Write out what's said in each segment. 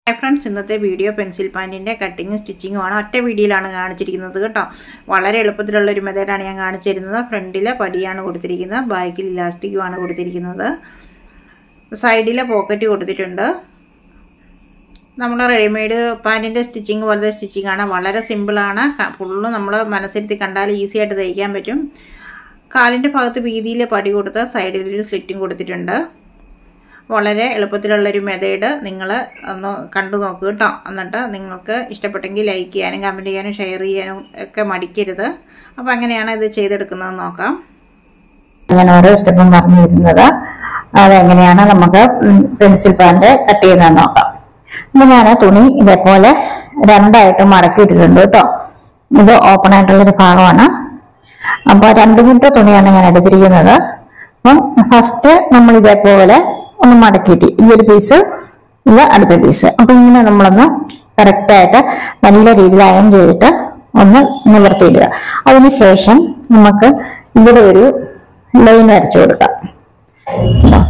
Hi friends ഇന്നത്തെ video pencil പാൻറ്റിൻ്റെ കട്ടിങ്ങും സ്റ്റിച്ചിങ്ങുമാണ് ഒറ്റ വീഡിയോയിലാണ് കാണിച്ചിരിക്കുന്നത് കേട്ടോ വളരെ എളുപ്പത്തിലുള്ള ഒരു മെത്തേഡാണ് ഞാൻ കാണിച്ചിരുന്നത് ഫ്രണ്ടിലെ പടിയാണ് കൊടുത്തിരിക്കുന്നത് ബാക്കിൽ ഇലാസ്റ്റിക്കുമാണ് കൊടുത്തിരിക്കുന്നത് സൈഡിലെ പോക്കറ്റ് കൊടുത്തിട്ടുണ്ട് നമ്മുടെ റെഡിമെയ്ഡ് പാൻറ്റിൻ്റെ സ്റ്റിച്ചിങ് പോലത്തെ സ്റ്റിച്ചിങ് ആണ് വളരെ സിമ്പിളാണ് ഫുള്ള് നമ്മൾ മനസ്സിരുത്തി കണ്ടാൽ ഈസി ആയിട്ട് തയ്ക്കാൻ പറ്റും കാലിൻ്റെ ഭാഗത്ത് വീതിയിൽ പടി കൊടുത്ത് സൈഡിൽ ഒരു സ്ലിറ്റും കൊടുത്തിട്ടുണ്ട് വളരെ എളുപ്പത്തിലുള്ളൊരു മെത്തേഡ് നിങ്ങൾ ഒന്ന് കണ്ടു നോക്കുക കേട്ടോ എന്നിട്ട് നിങ്ങൾക്ക് ഇഷ്ടപ്പെട്ടെങ്കിൽ ലൈക്ക് ചെയ്യാനും കമൻറ്റ് ചെയ്യാനും ഷെയർ ചെയ്യാനും ഒക്കെ മടിക്കരുത് അപ്പോൾ അങ്ങനെയാണ് ഇത് ചെയ്തെടുക്കുന്നത് നോക്കാം ഞാൻ ഓരോ സ്റ്റെപ്പും പറഞ്ഞു തരുന്നത് അതെങ്ങനെയാണ് നമുക്ക് പെൻസിൽ പാൻറ് കട്ട് ചെയ്യുന്നത് നോക്കാം അപ്പൊ ഞാൻ തുണി ഇതേപോലെ രണ്ടായിട്ട് മടക്കിയിട്ടിട്ടുണ്ട് കേട്ടോ ഇത് ഓപ്പൺ ആയിട്ടുള്ളൊരു ഭാഗമാണ് അപ്പൊ രണ്ട് മീറ്റർ തുണിയാണ് ഞാൻ എടുത്തിരിക്കുന്നത് അപ്പം ഫസ്റ്റ് നമ്മൾ ഇതേപോലെ ഒന്ന് മടക്കിയിട്ട് ഈ ഒരു പീസ് ഇത് അടുത്ത പീസ് അപ്പൊ ഇങ്ങനെ നമ്മളൊന്ന് കറക്റ്റ് ആയിട്ട് നല്ല രീതിയിൽ അയൺ ചെയ്തിട്ട് ഒന്ന് നിവർത്തിയിടുക അതിനുശേഷം നമുക്ക് ഇവിടെ ഒരു ലൈൻ വരച്ചു കൊടുക്കാം കണ്ടോ?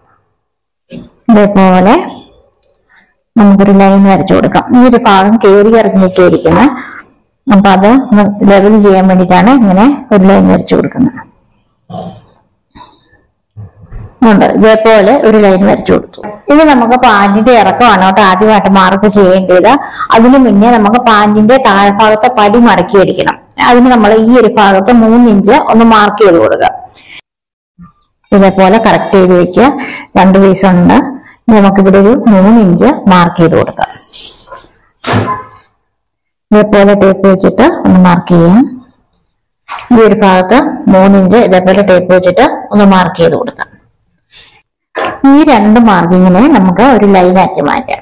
ഇതേപോലെ നമുക്കൊരു ലൈൻ വരച്ചു കൊടുക്കാം ഈ ഒരു ഭാഗം കയറി ഇറങ്ങിയൊക്കെ ഇരിക്കുന്നത് അപ്പൊ അത് ലെവൽ ചെയ്യാൻ വേണ്ടിയിട്ടാണ് ഇങ്ങനെ ഒരു ലൈൻ വരച്ചു കൊടുക്കുന്നത് ഉണ്ട് ഇതേപോലെ ഒരു ലൈൻ വരച്ചു കൊടുത്തു ഇനി നമുക്ക് പാന്റിന്റെ ഇറക്കമാണ് കേട്ടോ ആദ്യമായിട്ട് മാർക്ക് ചെയ്യേണ്ടത് അതിനു മുന്നേ നമുക്ക് പാന്റിന്റെ താഴ്ഭാഗത്തെ പടി മടക്കി അടിക്കണം അതിന് നമ്മൾ ഈ ഒരു ഭാഗത്ത് മൂന്നിഞ്ച് ഒന്ന് മാർക്ക് ചെയ്ത് കൊടുക്കുക ഇതേപോലെ കറക്റ്റ് ചെയ്ത് വെക്കുക രണ്ട് പീസ് ഉണ്ട് ഇനി നമുക്കിവിടെ ഒരു മൂന്നിഞ്ച് മാർക്ക് ചെയ്ത് കൊടുക്കാം ഇതേപോലെ ടേപ്പ് വെച്ചിട്ട് ഒന്ന് മാർക്ക് ചെയ്യാം ഈ ഒരു ഭാഗത്ത് മൂന്നിഞ്ച് ഇതേപോലെ ടേപ്പ് വെച്ചിട്ട് ഒന്ന് മാർക്ക് ചെയ്ത് കൊടുക്കാം ഈ രണ്ട് മാർക്കിങ്ങിനെ നമുക്ക് ഒരു ലൈനാക്കി മാറ്റാം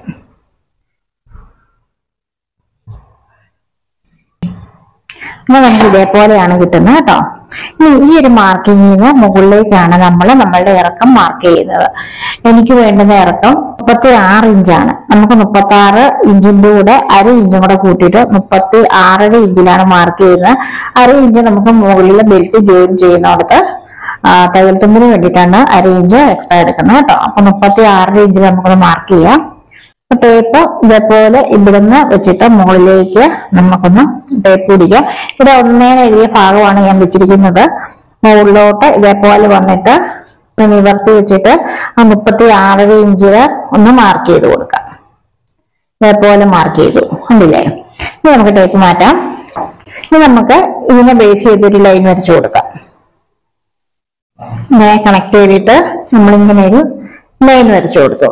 അപ്പൊ നമുക്ക് ഇതേപോലെയാണ് കിട്ടുന്നത് കേട്ടോ ഇനി ഈ ഒരു മാർക്കിങ്ങിൽ നിന്ന് മുകളിലേക്കാണ് നമ്മൾ നമ്മളുടെ ഇറക്കം മാർക്ക് ചെയ്യുന്നത് എനിക്ക് വേണ്ടുന്ന ഇറക്കം മുപ്പത്തി ആറ് ഇഞ്ചാണ് നമുക്ക് മുപ്പത്തി ആറ് ഇഞ്ചിന്റെ കൂടെ അര ഇഞ്ചും കൂടെ കൂട്ടിയിട്ട് മുപ്പത്തി ആറര ഇഞ്ചിലാണ് മാർക്ക് ചെയ്യുന്നത് അര ഇഞ്ച് നമുക്ക് മുകളിലെ ബെൽറ്റ് ജോയിൻ ചെയ്യുന്നിടത്ത് ആ, തയ്യൽ തുമ്പിന് വേണ്ടിയിട്ടാണ് അര ഇഞ്ച് എക്സ്ട്രാ എടുക്കുന്നത് കേട്ടോ അപ്പൊ മുപ്പത്തി ആറര ഇഞ്ചിൽ നമുക്കൊന്ന് മാർക്ക് ചെയ്യാം ടേപ്പ് ഇതേപോലെ ഇവിടുന്ന് വെച്ചിട്ട് മുകളിലേക്ക് നമുക്കൊന്ന് ടേപ്പ് പിടിക്കാം ഇവിടെ ഒന്നേന്ന് എഴുതിയ ഭാഗമാണ് ഞാൻ വെച്ചിരിക്കുന്നത് മുകളിലോട്ട് ഇതേപോലെ വന്നിട്ട് ഒന്ന് നിവർത്തി വെച്ചിട്ട് ആ മുപ്പത്തി ആറര ഇഞ്ചില് ഒന്ന് മാർക്ക് ചെയ്ത് കൊടുക്കാം ഇതേപോലെ മാർക്ക് ചെയ്തു കണ്ടില്ലേ ഇനി നമുക്ക് ടേപ്പ് മാറ്റാം ഇനി നമുക്ക് ഇതിനെ ബേസ് ചെയ്തൊരു ലൈൻ വരച്ചു കൊടുക്കാം ഇങ്ങനെ കണക്ട് ചെയ്തിട്ട് നമ്മളിങ്ങനെ ഒരു ലൈൻ വരച്ചു കൊടുത്തു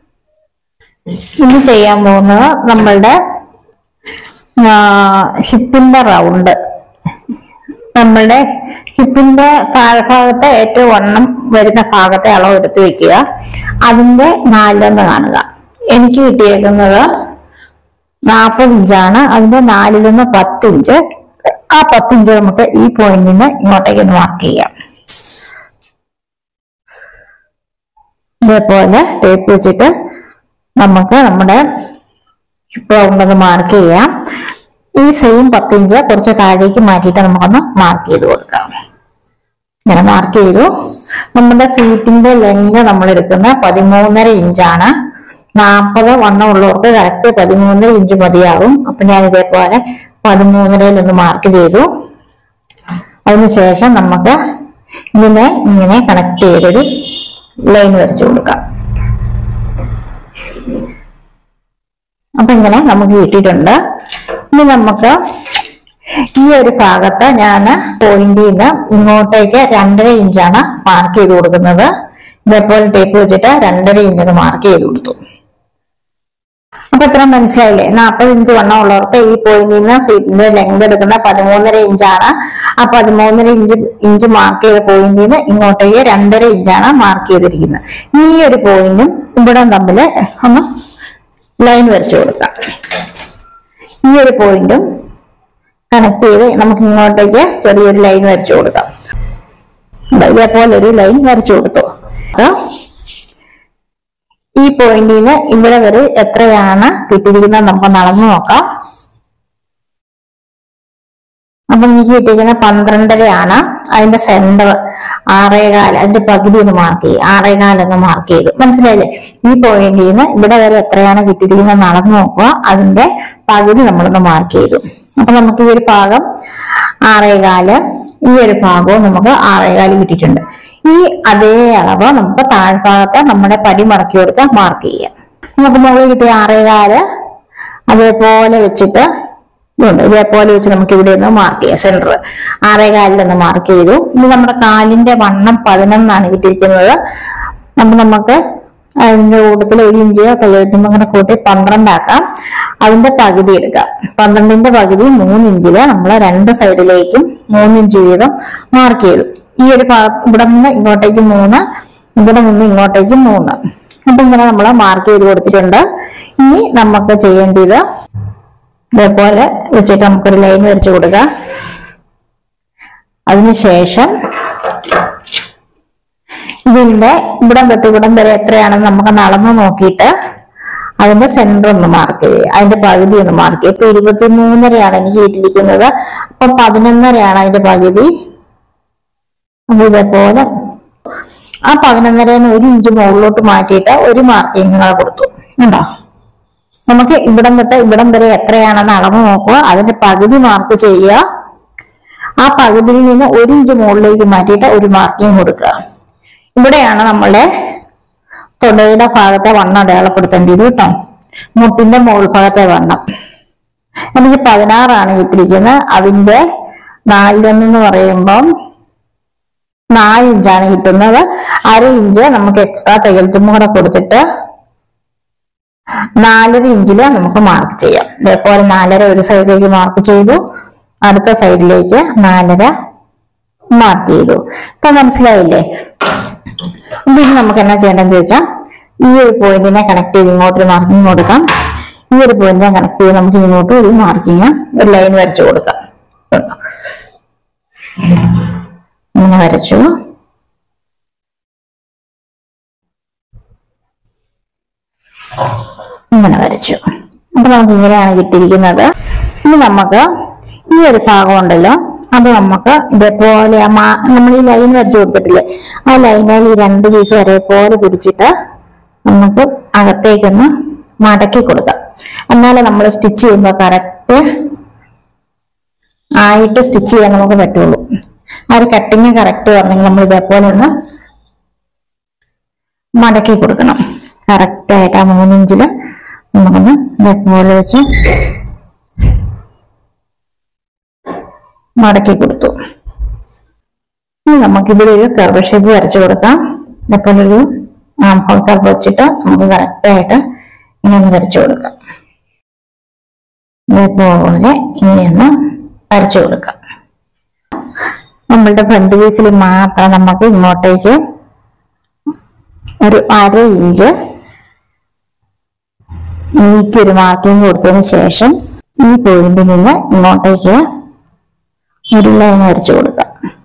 ഇനി ചെയ്യാൻ പോകുന്നത് നമ്മളുടെ ഹിപ്പിന്റെ റൗണ്ട് നമ്മളുടെ ഹിപ്പിന്റെ താഴ്ഭാഗത്തെ ഏറ്റവും വണ്ണം വരുന്ന ഭാഗത്തെ അളവ് എടുത്ത് വെക്കുക അതിന്റെ നാലിലൊന്ന് കാണുക എനിക്ക് കിട്ടിയേക്കുന്നത് നാൽപ്പത് ഇഞ്ചാണ് അതിന്റെ നാലിലൊന്ന് പത്തിഞ്ച് ആ പത്തിഞ്ച് നമുക്ക് ഈ പോയിന്റിൽ നിന്ന് ഇങ്ങോട്ടേക്ക് ഒന്ന് മാർക്ക് ചെയ്യാം ഇതേപോലെ ടേപ്പ് വെച്ചിട്ട് നമുക്ക് നമ്മുടെ ഹിപ്പ് റൗണ്ടൊന്ന് മാർക്ക് ചെയ്യാം ഈ സെയിം പത്തിഞ്ച് കുറച്ച് താഴേക്ക് മാറ്റിയിട്ട് നമുക്കൊന്ന് മാർക്ക് ചെയ്ത് കൊടുക്കാം ഇങ്ങനെ മാർക്ക് ചെയ്തു നമ്മുടെ സീറ്റിന്റെ ലെങ്ത് നമ്മൾ എടുക്കുന്ന പതിമൂന്നര ഇഞ്ചാണ് നാൽപ്പത് വണ്ണം ഉള്ളവർക്ക് കറക്റ്റ് പതിമൂന്നര ഇഞ്ച് മതിയാകും അപ്പൊ ഞാൻ ഇതേപോലെ പതിമൂന്നരയിൽ ഒന്ന് മാർക്ക് ചെയ്തു അതിനുശേഷം നമുക്ക് ഇതിനെ ഇങ്ങനെ കണക്ട് ചെയ്തൊരു ലൈൻ വരച്ചു കൊടുക്കാം അപ്പൊ ഇങ്ങനെ നമുക്ക് കിട്ടിയിട്ടുണ്ട് ഇനി നമുക്ക് ഈ ഒരു ഭാഗത്ത് ഞാൻ പോയിന്റിൽ നിന്ന് ഇങ്ങോട്ടേക്ക് രണ്ടര ഇഞ്ചാണ് മാർക്ക് ചെയ്ത് കൊടുക്കുന്നത് ഇതേപോലെ ടേപ്പ് വെച്ചിട്ട് രണ്ടര ഇഞ്ചിന് മാർക്ക് ചെയ്ത് കൊടുത്തു അപ്പൊ ഇത്ര മനസ്സിലായില്ലേ നാൽപ്പത് ഇഞ്ച് വണ്ണം ഉള്ളവർക്ക് ഈ പോയിന്റിൽ നിന്ന് സീറ്റിന്റെ ലെങ്ത് എടുക്കുന്ന പതിമൂന്നര ഇഞ്ചാണ് ആ പതിമൂന്നര ഇഞ്ച് ഇഞ്ച് മാർക്ക് ചെയ്ത പോയിന്റിൽ നിന്ന് ഇങ്ങോട്ടേക്ക് രണ്ടര ഇഞ്ചാണ് മാർക്ക് ചെയ്തിരിക്കുന്നത് ഈ ഒരു പോയിന്റും ഇവിടെ തമ്മിൽ ഒന്ന് ലൈൻ വരച്ചു കൊടുക്കാം ഈ ഒരു പോയിന്റും കണക്ട് ചെയ്ത് നമുക്ക് ഇങ്ങോട്ടേക്ക് ചെറിയൊരു ലൈൻ വരച്ചു കൊടുക്കാം ദാ ഇതേപോലെ ഒരു ലൈൻ വരച്ചു കൊടുത്തു അപ്പൊ ഈ പോയിന്റിൽ നിന്ന് ഇവിടെ വരെ എത്രയാണ് കിട്ടിയിരിക്കുന്നത് നമുക്ക് നടന്നു നോക്കാം അപ്പൊ എനിക്ക് കിട്ടിയിരിക്കുന്ന പന്ത്രണ്ടരയാണ് അതിന്റെ സെന്റർ ആറേകാല് അതിന്റെ പകുതി ഒന്ന് മാർക്ക് ചെയ്യും ആറേകാലൊന്ന് മാർക്ക് ചെയ്തു മനസ്സിലായില്ലേ ഈ പോയിന്റിൽ നിന്ന് ഇവിടെ വരെ എത്രയാണ് കിട്ടിയിരിക്കുന്നത് നടന്നു നോക്കുക അതിന്റെ പകുതി നമ്മളൊന്ന് മാർക്ക് ചെയ്തു അപ്പൊ നമുക്ക് ഈ ഒരു ഭാഗം ആറേകാല് ഈ ഒരു ഭാഗവും നമുക്ക് ആറേകാല് കിട്ടിയിട്ടുണ്ട് ഈ അതേ അളവ് നമുക്ക് താഴ്ഭാഗത്ത് നമ്മുടെ പടി മടക്കി കൊടുത്ത് മാർക്ക് ചെയ്യാം നമുക്ക് മുകളിൽ കിട്ടിയ ആറേകാല് അതേപോലെ വെച്ചിട്ട് ഇതുണ്ട് ഇതേപോലെ വെച്ച് നമുക്ക് ഇവിടെ ഒന്ന് മാർക്ക് ചെയ്യാം സെന്റർ ആറേകാലിൽ ഒന്ന് മാർക്ക് ചെയ്തു ഇനി നമ്മുടെ കാലിന്റെ വണ്ണം പതിനൊന്നാണ് കിട്ടിയിരിക്കുന്നത് അപ്പൊ നമുക്ക് അതിന്റെ കൂട്ടത്തിൽ ഒരു ഇഞ്ച് കയ്യെഴുത്തുമ്പോൾ അങ്ങനെ കൂട്ടി പന്ത്രണ്ടാക്കാം അതിന്റെ പകുതി എടുക്കാം പന്ത്രണ്ടിന്റെ പകുതി മൂന്ന് ഇഞ്ചില് നമ്മൾ രണ്ട് സൈഡിലേക്കും മൂന്ന് ഇഞ്ച് വീതം മാർക്ക് ചെയ്തു ഈ ഒരു ഭാഗം ഇവിടെ നിന്ന് ഇങ്ങോട്ടേക്ക് മൂന്ന് ഇവിടെ നിന്ന് ഇങ്ങോട്ടേക്ക് മൂന്ന് അപ്പൊ ഇങ്ങനെ നമ്മൾ മാർക്ക് ചെയ്ത് കൊടുത്തിട്ടുണ്ട് ഇനി നമുക്ക് ചെയ്യേണ്ടത് ഇതേപോലെ വെച്ചിട്ട് നമുക്കൊരു ലൈൻ വരച്ചു കൊടുക്കാം അതിനുശേഷം ഇതിന്റെ ഇവിടം തൊട്ട് ഇവിടം വരെ എത്രയാണെന്ന് നമുക്ക് നടന്നു നോക്കിയിട്ട് അതിന്റെ സെന്റർ ഒന്ന് മാർക്ക് ചെയ്യുക അതിന്റെ പകുതി ഒന്ന് മാർക്ക് ചെയ്യുക ഇപ്പൊ ഇരുപത്തി മൂന്നരയാണ് എനിക്ക് കിട്ടിയിരിക്കുന്നത് അപ്പൊ പതിനൊന്നരയാണ് അതിന്റെ പകുതി അപ്പൊ ഇതേപോലെ ആ പതിനൊന്നരന്ന് ഒരു ഇഞ്ച് മുകളിലോട്ട് മാറ്റിയിട്ട് ഒരു മാർക്കിങ് നിങ്ങൾ കൊടുത്തു ഉണ്ടോ നമുക്ക് ഇവിടം തൊട്ട് ഇവിടം വരെ എത്രയാണെന്ന് അളവ് നോക്കുക അതിന്റെ പകുതി മാർക്ക് ചെയ്യുക ആ പകുതിയിൽ നിന്ന് ഒരു ഇഞ്ച് മുകളിലേക്ക് മാറ്റിയിട്ട് ഒരു മാർക്കിങ് കൊടുക്കുക ഇവിടെയാണ് നമ്മളെ തൊടയുടെ ഭാഗത്തെ വണ്ണം അടയാളപ്പെടുത്തേണ്ടത് കേട്ടോ മുട്ടിന്റെ മുകൾ ഭാഗത്തെ വണ്ണം എനിക്ക് പതിനാറാണ് കിട്ടിയിരിക്കുന്നത് അതിന്റെ നാലിലൊന്നെന്ന് പറയുമ്പം നാല് ഇഞ്ചാണ് കിട്ടുന്നത് അര ഇഞ്ച് നമുക്ക് എക്സ്ട്രാ തയ്യൽ തുമ്പ് കൂടെ കൊടുത്തിട്ട് നാലര ഇഞ്ചില് നമുക്ക് മാർക്ക് ചെയ്യാം ഇതേപോലെ നാലര ഒരു സൈഡിലേക്ക് മാർക്ക് ചെയ്തു അടുത്ത സൈഡിലേക്ക് നാലര മാർക്ക് ചെയ്തു ഇപ്പൊ മനസ്സിലായില്ലേ പിന്നെ നമുക്ക് എന്നാ ചെയ്യേണ്ടതെന്ന് ചോദിച്ചാൽ ഈ ഒരു പോയിന്റിനെ കണക്ട് ചെയ്ത് ഇങ്ങോട്ട് ഒരു മാർക്കിംഗ് കൊടുക്കാം ഈ ഒരു പോയിന്റിനെ കണക്ട് ചെയ്ത് നമുക്ക് ഇങ്ങോട്ട് ഒരു മാർക്കിങ് ഒരു ലൈൻ വരച്ചു കൊടുക്കാം കണ്ടോ? ഇങ്ങനെ വരച്ചു ഇങ്ങനെ വരച്ചു അപ്പൊ നമുക്ക് ഇങ്ങനെയാണ് കിട്ടിയിരിക്കുന്നത് ഇനി നമുക്ക് ഈ ഒരു ഭാഗം ഉണ്ടല്ലോ അത് നമുക്ക് ഇതേപോലെ ആ മാ- നമ്മൾ ഈ ലൈൻ വരച്ചു കൊടുത്തിട്ടില്ലേ ആ ലൈനിൽ ഈ രണ്ട് പീസ് ഒരേപോലെ പിടിച്ചിട്ട് നമുക്ക് അകത്തേക്കൊന്ന് മടക്കി കൊടുക്കാം എന്നാലേ നമ്മൾ സ്റ്റിച്ച് ചെയ്യുമ്പോൾ കറക്റ്റ് ആയിട്ട് സ്റ്റിച്ച് ചെയ്യാൻ നമുക്ക് പറ്റുള്ളൂ ആ ഒരു കട്ടിങ് കറക്റ്റ് പറഞ്ഞെങ്കിൽ നമ്മൾ ഇതേപോലെ ഒന്ന് മടക്കി കൊടുക്കണം കറക്റ്റ് ആയിട്ട് ആ മൂന്നിഞ്ചില് നമുക്കൊന്ന് ഇതേപോലെ വെച്ച് മടക്കി കൊടുത്തു ഇനി നമുക്കിവിടെ ഒരു കർവ് ഷേപ്പ് വരച്ചു കൊടുക്കാം ഇതേപോലെ ഒരു ആംഹോൾ കർവ് വെച്ചിട്ട് നമുക്ക് കറക്റ്റ് ആയിട്ട് ഇങ്ങനെ ഒന്ന് വരച്ചു കൊടുക്കാം ഇതേപോലെ ഇങ്ങനെയൊന്ന് വരച്ചു കൊടുക്കാം നമ്മളുടെ ഫ്രണ്ട് പീസിൽ മാത്രം നമുക്ക് ഇങ്ങോട്ടേക്ക് ഒരു അര ഇഞ്ച് നീക്കി ഒരു മാർക്കിങ് കൊടുത്തതിന് ശേഷം ഈ പോയിന്റിൽ നിന്ന് ഇങ്ങോട്ടേക്ക് ഒരു ലൈൻ വരച്ചു കൊടുക്കാം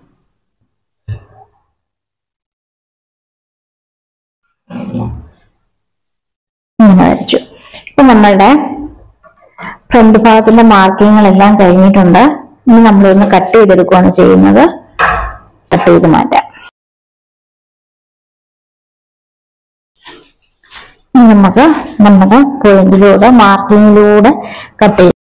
ഇങ്ങനെ വരച്ചു ഇപ്പൊ നമ്മളുടെ ഫ്രണ്ട് ഭാഗത്തിന്റെ മാർക്കിങ്ങുകളെല്ലാം കഴിഞ്ഞിട്ടുണ്ട് ഇനി നമ്മളൊന്ന് കട്ട് ചെയ്തെടുക്കുകയാണ് ചെയ്യുന്നത് കട്ട് ചെയ്ത് മാറ്റാം ഇനി നമുക്ക് നമ്മുടെ പോയിന്റിലൂടെ മാർക്കിങ്ങിലൂടെ കട്ട് ചെയ്യും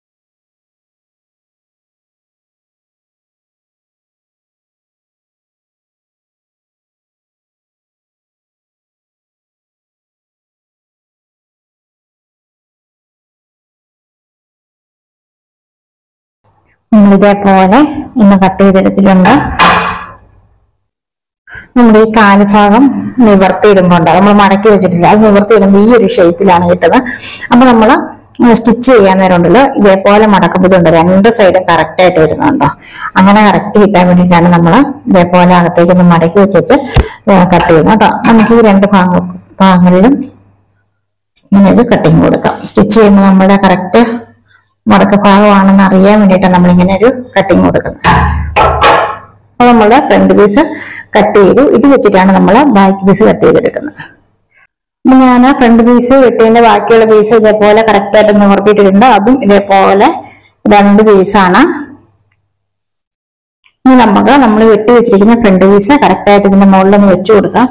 നമ്മൾ ഇതേപോലെ ഇന്ന് കട്ട് ചെയ്തെടുത്തിട്ടുണ്ട് നമ്മുടെ ഈ കാലുഭാഗം നിവർത്തിയിടുമ്പോണ്ട് നമ്മൾ മടക്കി വെച്ചിട്ടില്ല അത് നിവർത്തിയിടുമ്പോൾ ഈ ഒരു ഷേപ്പിലാണ് കിട്ടുന്നത് അപ്പൊ നമ്മൾ സ്റ്റിച്ച് ചെയ്യാൻ നേരം ഉണ്ടല്ലോ ഇതേപോലെ മടക്കുമ്പോഴുണ്ട് രണ്ട് സൈഡും കറക്റ്റ് ആയിട്ട് വരുന്നുണ്ടോ അങ്ങനെ കറക്റ്റ് കിട്ടാൻ വേണ്ടിയിട്ടാണ് നമ്മൾ ഇതേപോലെ അകത്തേക്ക് ഒന്ന് മടക്കി വെച്ച് കട്ട് ചെയ്യുന്നത് കേട്ടോ നമുക്ക് ഈ രണ്ട് ഭാഗ ഭാഗങ്ങളിലും ഇങ്ങനെ ഒരു കട്ടിങ് കൊടുക്കാം സ്റ്റിച്ച് ചെയ്യുമ്പോൾ നമ്മുടെ കറക്റ്റ് മടക്ക ഭാഗമാണെന്ന് അറിയാൻ വേണ്ടിയിട്ടാണ് നമ്മളിങ്ങനെ ഒരു കട്ടിങ് കൊടുക്കുന്നത് അപ്പൊ നമ്മൾ ഫ്രണ്ട് പീസ് കട്ട് ചെയ്തു ഇത് വെച്ചിട്ടാണ് നമ്മൾ ബാക്ക് പീസ് കട്ട് ചെയ്തെടുക്കുന്നത് അപ്പൊ ഞാൻ ഫ്രണ്ട് പീസ് വെട്ടിയതിന്റെ ബാക്കിയുള്ള പീസ് ഇതേപോലെ കറക്റ്റ് ആയിട്ട് നിവർത്തിയിട്ടുണ്ട് അതും ഇതേപോലെ രണ്ട് പീസാണ് ഇനി നമുക്ക് നമ്മൾ വെട്ടി വെച്ചിരിക്കുന്ന ഫ്രണ്ട് പീസ് കറക്റ്റ് ആയിട്ട് ഇതിന്റെ മുകളിൽ ഒന്ന് വെച്ചു കൊടുക്കാം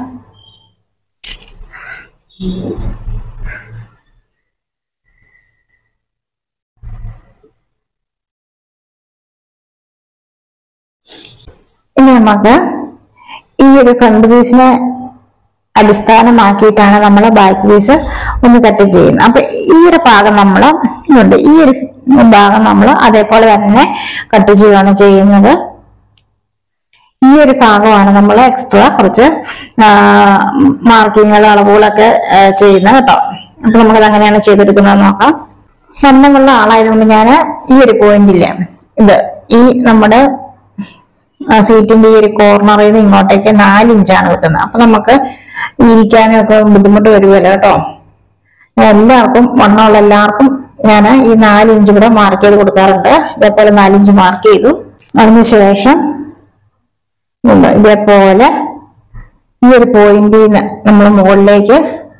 ഇനി നമുക്ക് ഈ ഒരു ഫ്രണ്ട് പീസിനെ അടിസ്ഥാനമാക്കിയിട്ടാണ് നമ്മൾ ബാക്ക് പീസ് ഒന്ന് കട്ട് ചെയ്യുന്നത് അപ്പൊ ഈ ഒരു ഭാഗം നമ്മൾ ഉണ്ട് ഈ ഒരു ഭാഗം നമ്മൾ അതേപോലെ തന്നെ കട്ട് ചെയ്യുകയാണ് ചെയ്യുന്നത് ഈ ഒരു ഭാഗമാണ് നമ്മൾ എക്സ്ട്രാ കുറച്ച് മാർക്കിങ്ങുകൾ അളവുകളൊക്കെ ആ, ചെയ്യുന്നത് കേട്ടോ അപ്പൊ നമുക്കത് അങ്ങനെയാണ് ചെയ്തെടുക്കുന്നത് നോക്കാം വണ്ണമുള്ള ആളായതുകൊണ്ട് ഞാൻ ഈ ഒരു പോയിന്റില്ലേ ഇത് ഈ നമ്മുടെ ആ സീറ്റിന്റെ ഈ ഒരു കോർണറിൽ നിന്ന് ഇങ്ങോട്ടേക്ക് നാല് ഇഞ്ചാണ് വെക്കുന്നത് അപ്പൊ നമുക്ക് ഇരിക്കാനും ഒക്കെ ബുദ്ധിമുട്ട് വരുമല്ലോ കേട്ടോ എല്ലാവർക്കും വണ്ണമുള്ള എല്ലാവർക്കും ഞാൻ ഈ നാല് ഇഞ്ച് കൂടെ മാർക്ക് ചെയ്ത് കൊടുക്കാറുണ്ട് ഇതേപോലെ നാലിഞ്ച് മാർക്ക് ചെയ്തു അതിനുശേഷം ഉണ്ട് ഇതേപോലെ ഈ ഒരു പോയിന്റിൽ നിന്ന് നമ്മൾ മുകളിലേക്ക്